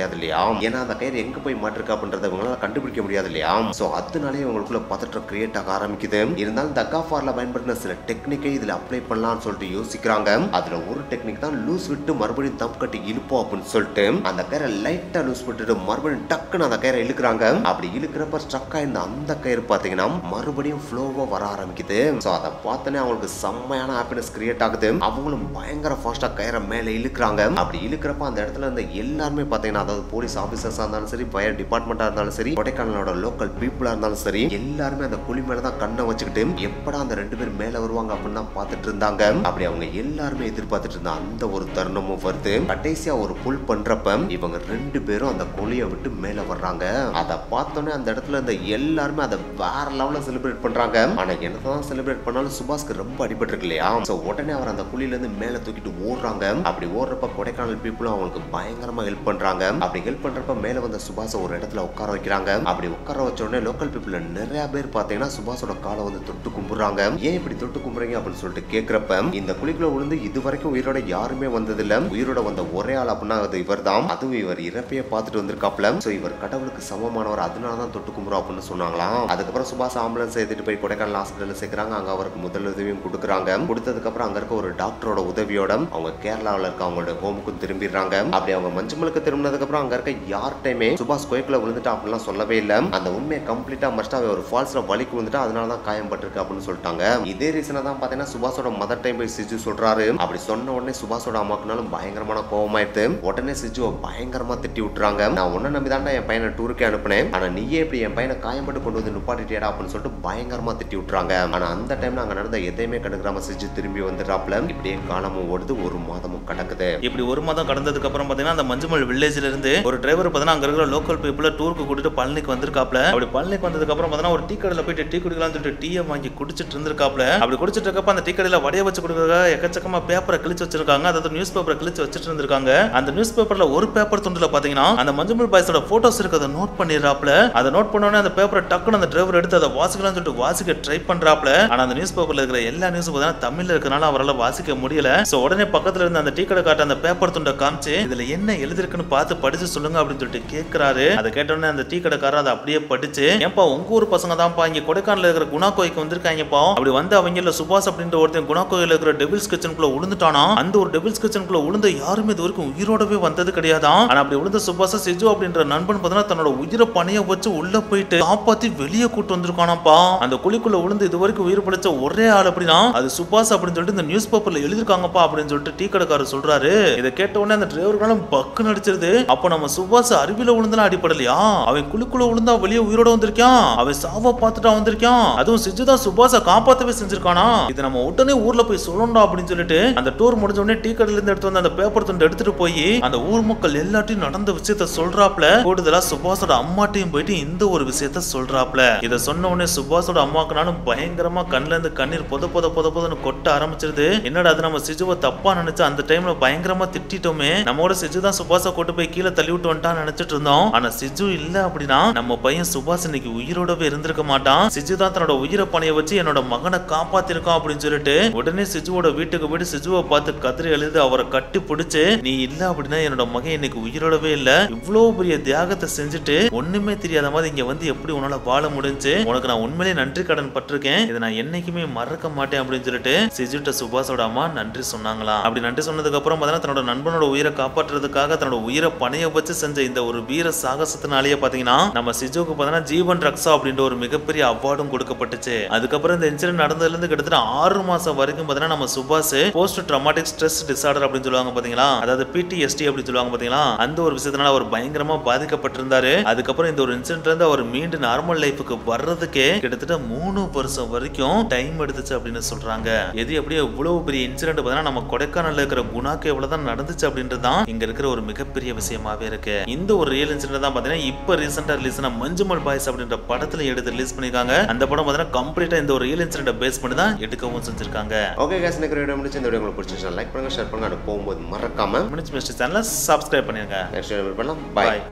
ஏன்னா அந்த கயிறு எங்க போய் மாட்டிருக்கு அப்படின்றத இவங்களால கண்டுபிடிக்க முடியாது இல்லையா சோ அதனாலே இவங்களுக்குள்ள பதற்றம் கிரியேட் ஆக ஆரம்பிக்குது இருந்தாலும் தக்காஃபார்ல பயன்படுத்தின சில டெக்னிக்கை இதுல அப்ளை பண்ணலாம்னு சொல்லிட்டு யோசிக்கிறாங்க அதுல ஒரு டெக்னிக் தான் லூஸ் விட்டு மறுபடியும் தம் கட்டி இழுப்போம் அப்படின்னு சொல்லிட்டு அந்த கயிறை லைட்டா லூஸ் விட்டுட்டு மறுபடியும் டக்குன்னு அந்த கயிறை இழுக்கிறாங்க அப்படி இழுக்கிறப்ப ஸ்ட்ரக் ஆயிருந்த அந்த கயிறு பாத்தீங்கன்னா மறுபடியும் ஃப்ளோவா வர ஆரம்பிக்குது சோ அதை பார்த்தோன்னே அவங்களுக்கு செம்மையான ஹாப்பினஸ் கிரியேட் ஆகுது அவங்களும் பயங்கர ஃபாஸ்டா கயிறை மேல இழுக்கிறாங்க அப்படி இழுக்கிறப்ப அந்த இடத்துல இருந்த எல்லாருமே பாத்தீங்கன்னா அதாவது போலீஸ் ஆபீசர்ஸா இருந்தாலும் சரி ஃபயர் டிபார்ட்மெண்டா இருந்தாலும் சரி கொடைக்கானலோட லோக்கல் பீப்புளா இருந்தாலும் சரி எல்லாருமே அந்த குழி மேல தான் கண்ணை வச்சுக்கிட்டு எப்படா அந்த ரெண்டு பேர் மேல வருவாங்க அப்படின்னு தான் பார்த்துட்டு இருந்தாங்க அப்படி அவங்க எல்லாருமே எதிர்பார்த்துட்டு இருந்த அந்த ஒரு தருணமும் வருது கடைசியா ஒரு புல் பண்றப்ப இவங்க ரெண்டு பேரும் அந்த குழியை விட்டு மேல வர்றாங்க அதை பார்த்தோன்னே அந்த இடத்துல இருந்த எல்லாருமே அதை வேற லெவல்ல செலிப்ரேட் பண்றாங்க ஆனா என்னதான் செலிப்ரேட் பண்ணாலும் சுபாஷ்க்கு ரொம்ப அடிபட்டிருக்கு இல்லையா சோ உடனே அவர் அந்த குழியில இருந்து மேல தூக்கிட்டு ஓடுறாங்க அப்படி ஓடுறப்ப கொடைக்கானல் பீப்புளும் அவங்களுக்கு பயங்கரமா ஹெல்ப் பண்றாங்க அப்படி ஹெல்ப் பண்றப்ப மேல வந்த சுபாஷை ஒரு இடத்துல உட்கார வைக்கிறாங்க அப்படி உட்கார வச்ச உடனே லோக்கல் பீப்புள் நிறைய பேர் பாத்தீங்கன்னா சுபாஷோட காலை வந்து தொட்டு கும்பிடுறாங்க ஏன் இப்படி தொட்டு கும்பிடுறீங்க அப்படின்னு சொல்லிட்டு கேக்குறப்ப இந்த குழிக்குள்ள விழுந்து இது வரைக்கும் உயிரோட யாருமே வந்ததில்ல உயிரோட வந்த ஒரே ஆள் அப்படின்னா அது இவர் தான் அதுவும் இவர் இறப்பைய பார்த்துட்டு வந்திருக்காப்ல சோ இவர் கடவுளுக்கு சமமானவர் அதனால தான் தொட்டு கும்பிடுறோம் அப்படின்னு சொன்னாங்களாம் அதுக்கப்புறம் சுபாஷ் ஆம்புலன்ஸ் ஏத்திட்டு போய் கொடைக்கானல் ஹாஸ்பிட்டல் சேர்க்கறாங்க அங்க அவருக்கு முதல் உதவியும் கொடுக்குறாங்க கொடுத்ததுக்கு அப்புறம் அங்க இருக்க ஒரு டாக்டரோட உதவியோட அவங்க கேரளாவில் இருக்க அவங்களோட ஹோமுக்கும் திரும்பிடுறாங்க அப்படி அவங்க மஞ்சுமலுக்கு திரும்பினதுக்கு அப்புறம் அங்க இருக்க யார்கிட்டயுமே சுபாஷ் கோயக்குள்ள விழுந்துட்டா அப்படிலாம் சொல்லவே இல்லை அந்த உண்மையை கம்ப்ளீட்டா மஸ்டா ஒரு ஃபால்ஸ்ல வலிக்கு விழுந்துட்டா அதனால தான் காயம் பட்டிருக்கு அப்படின்னு சொல்லிட்டாங்க இதே ரீசனை தான் பாத்தீங்கன்னா சுபாஷோட மதர் டைம் போய் சிஜு சொல்றாரு அப்படி சொன்ன உடனே சுபாஷோட அம்மாக்குனாலும் பயங்கரமான கோவமாயிடுது உடனே சிஜுவை பயங்கரமா திட்டி விட்டுறாங்க நான் உன்ன நம்பி என் பையனை டூருக்கே அனுப்புனேன் ஆனா நீயே இப்படி என் பையனை காயம்பட்டு கொண்டு வந்து நிப்பாட்டிட்டியடா அப்படின்னு சொல்லிட்டு பயங்கரமா திட்டி விட்டுறாங்க ஆனா அந்த டைம்ல அங்க நடந்த எதையுமே கண்டுக்கிறாம சிஜு திரும்பி வந்துடுறாப்ல இப்படியே காலமும் ஓடுது ஒரு மாதமும் கடக்குது இப்படி ஒரு மாதம் கடந்ததுக்கு அப்புறம் பாத்தீங்கன்னா அந்த மஞ்சுமல் வில்லேஜ்ல இருந்து ஒரு டிரைவர் பார்த்தீங்கன்னா அங்க இருக்கிற லோக்கல் பீப்புள டூருக்கு கூட்டிட்டு பழனிக்கு வந்திருக்காப்ல அப்படி பழனிக்கு வந்ததுக்கு அப்புறம் பார்த்தீங்கன்னா ஒரு டீ கடையில போயிட்டு டீ குடிக்கலாம்னு சொல்லிட்டு டீயை வாங்கி குடிச்சிட்டு இருந்திருக்காப்ல அப்படி குடிச்சிட்டு இருக்கப்ப அந்த டீ கடையில வடைய வச்சு கொடுக்குறதா எக்கச்சக்கமா பேப்பரை கிழிச்சு வச்சிருக்காங்க அதாவது நியூஸ் பேப்பரை கிழிச்சு வச்சிட்டு இருந்திருக்காங்க அந்த நியூஸ் பேப்பர்ல ஒரு பேப்பர் துண்டுல பாத்தீங்கன்னா அந்த மஞ்சுமல் பாய்ஸோட போட்டோஸ் இருக்கிறத நோட் பண்ணிடுறாப்ல அதை நோட் பண்ண உடனே அந்த பேப்பரை டக்குன்னு அந்த டிரைவர் எடுத்து அதை வாசிக்கலாம்னு சொல்லிட்டு வாசிக்க ட்ரை பண்றாப்ல ஆனா அந்த நியூஸ் பேப்பர்ல இருக்கிற எல்லா நியூஸ் பார்த்தீங்கன்னா தமிழ்ல இருக்கனால அவரால் வாசிக்க முடியல சோ உடனே பக்கத்துல இருந்த அந்த டீ கடை காட்ட அந்த பேப்பர் துண்டை காமிச்சு இதுல என்ன எழுதிருக்குன்னு பார்த்து படிச்சு சொல்லுங்க அப்படின்னு சொல்லிட்டு கேக்குறாரு அதை கேட்ட உடனே அந்த டீ கடைக்காரர் அதை அப்படியே படிச்சு ஏன்பா உங்க ஊர் பசங்க தான்ப்பா இங்க கொடைக்கானல இருக்கிற குணா கோய்க்கு வந்திருக்காங்கப்பா அப்படி வந்து அவங்க சுபாஷ் அப்படின்ற ஒருத்தன் குணா கோயில இருக்கிற டெபிள்ஸ் கிச்சனுக்குள்ள விழுந்துட்டானா அந்த ஒரு டெபிள்ஸ் கிச்சனுக்குள்ள விழுந்த யாருமே இது வரைக்கும் உயிரோடவே வந்தது கிடையாதான் ஆனா அப்படி விழுந்த சுபாஷ சிஜு அப்படின்ற நண்பன் பார்த்தீங்கன்னா தன்னோட உயிரை பணைய வச்சு உள்ள போயிட்டு காப்பாத்தி வெளியே கூட்டு வந்திருக்கானாப்பா அந்த குழிக்குள்ள விழுந்து இது வரைக்கும் உயிர் பிழைச்ச ஒரே ஆள் அப்படின்னா அது சுபாஷ் அப்படின்னு சொல்லிட்டு இந்த நியூஸ் பேப்பர்ல எழுதிருக்காங்கப்பா அப்படின்னு சொல்லிட்டு டீ கடைக்காரர் சொல்றாரு இதை கேட்ட உடனே அந்த டிரைவர்களும் பக்கு நடிச்சிருது அப்ப நம்ம சுபாஷ் அருவில விழுந்தெல்லாம் அடிப்படலையா அவன் குழிக்குள்ள விழுந்தா வெளியே உயிரோட வந்திருக்கான் அவன் சாவ பார்த்துட்டா வந்திருக்கான் அதுவும் சிஜுதான் சுபாஷ காப்பாத்தவே செஞ்சிருக்கானா இது நம்ம உடனே ஊர்ல போய் சொல்லணும்டா அப்படின்னு சொல்லிட்டு அந்த டூர் முடிஞ்ச உடனே டீ கடையில இருந்து எடுத்து வந்து அந்த பேப்பர் துண்டு எடுத்துட்டு போய் அந்த ஊர் மக்கள் எல்லாத்தையும் நடந்த விஷயத்த சொல்றாப்ல கூடுதலா சுபாஷோட அம்மாட்டையும் போயிட்டு இந்த ஒரு விஷயத்த சொல்றாப்ல இத சொன்ன உடனே சுபாஷோட அம்மாக்குனாலும் பயங்கரமா கண்ணுல இருந்து கண்ணீர் பொத பொத பொத பொதன்னு கொட்ட ஆரம்பிச்சிருது என்னடா அது நம்ம சிஜுவை தப்பா நினைச்சு அந்த டைம்ல பயங்கரமா திட்டிட்டோமே நம்மோட சிஜு தான் சுபாஷ கூட்டு போய் கீழே தள்ளி விட்டு வந்துட்டான்னு நினைச்சிட்டு இருந்தோம் ஆனா சிஜு இல்ல அப்படின்னா நம்ம பையன் சுபாஷ் இன்னைக்கு உயிரோடவே இருந்திருக்க மாட்டான் சிஜு தான் தன்னோட உயிரை பணைய வச்சு என்னோட மகனை காப்பாத்திருக்கான் அப்படின்னு சொல்லிட்டு உடனே சிஜுவோட வீட்டுக்கு போயிட்டு சிஜுவை பார்த்து கதறி எழுது அவரை கட்டி பிடிச்சு நீ இல்ல அப்படின்னா என்னோட மகன் இன்னைக்கு உயிரோடவே இல்ல இவ்வளவு பெரிய தியாகத்தை செஞ்சுட்டு ஒண்ணுமே தெரியாத மாதிரி இங்க வந்து எப்படி உன்னால வாழ முடிஞ்சு உனக்கு நான் உண்மையிலேயே நன்றி கடன் பட்டிருக்கேன் இதை நான் என்னைக்குமே மறக்க மாட்டேன் அப்படின்னு சொல்லிட்டு சிஜுட்ட சுபாஷோட அம்மா நன்றி சொன்னாங்களாம் அப்படி நன்றி சொன்னதுக்கு அப்புறம் பார்த்தீங்கன்னா தன்னோட நண்பனோட உயிரை காப்பாற்றுறதுக்காக தன்னோட உயிரை பணைய வச்சு செஞ்ச இந்த ஒரு வீர சாகசத்தினாலேயே பாத்தீங்கன்னா நம்ம சிஜுக்கு பார்த்தீங்கன்னா ஜீவன் ரக்ஷா அப்படின்ற ஒரு மிகப்பெரிய அவார்டும் கொடுக்கப்பட்டுச்சு அதுக்கப்புறம் இந்த இன்சிடென்ட் நடந்ததுல இருந்து கிட்டத்தட்ட ஆறு மாசம் வரைக்கும் பார்த்தீங்கன்னா நம்ம சுபாஷ் போஸ்ட் ட்ராமாட்டிக் ஸ்ட்ரெஸ் டிசார்டர் அப்படின்னு சொல்லுவாங்க பாத்தீங்களா அதாவது பிடிஎஸ்டி அப்படின்னு சொல்லுவாங்க பாத்தீங்களா அந்த ஒரு விஷயத்தினால அவர் பயங்கரமா பாதிக்கப்பட்டிருந்தாரு அதுக்கப்புறம் இந்த ஒரு இன்சிடென்ட்ல இருந்து அவர் மீண்டும் நார்மல் லைஃபுக்கு வர்றதுக்கே கிட்டத்தட்ட மூணு வருஷம் வரைக்கும் டைம் எடுத்துச்சு அப்படின்னு சொல்றாங்க எது எப்படியோ இவ்வளவு பெரிய இன்சிடென்ட் பார்த்தீங்கன்னா நம்ம கொடைக்கானல்ல இருக்கிற குணாக்கு எவ்வளவுதான் நடந்துச்சு அப்படின்றது தான் இங்க இருக்கிற ஒரு மிகப்பெரிய விஷயமாவே இருக்கு இந்த ஒரு ரியல் இன்சிடென்ட் தான் பாத்தீங்கன்னா இப்ப ரீசெண்டா ரிலீஸ் ஆன மஞ்சுமல் பாய்ஸ் அப்படின்ற படத்துல எடுத்து ரிலீஸ் பண்ணிருக்காங்க அந்த படம் பாத்தீங்கன்னா கம்ப்ளீட்டா இந்த ஒரு ரியல் இன்சிடென்ட் பேஸ் பண்ணி தான் எடுக்கவும் செஞ்சிருக்காங்க ஓகே கேஸ் எனக்கு வீடியோ முடிச்சு இந்த வீடியோ உங்களுக்கு பிடிச்சிருச்சா லைக் பண்ணுங்க ஷேர் பண்ணுங்க அது போகும்போது மறக்காம மினிட்ஸ் மிஸ்டர் சேனலை சப்ஸ்கிரைப் பண்ணிருங்க நெக்ஸ்ட் வீடியோ பண்ணலாம் பாய் பாய்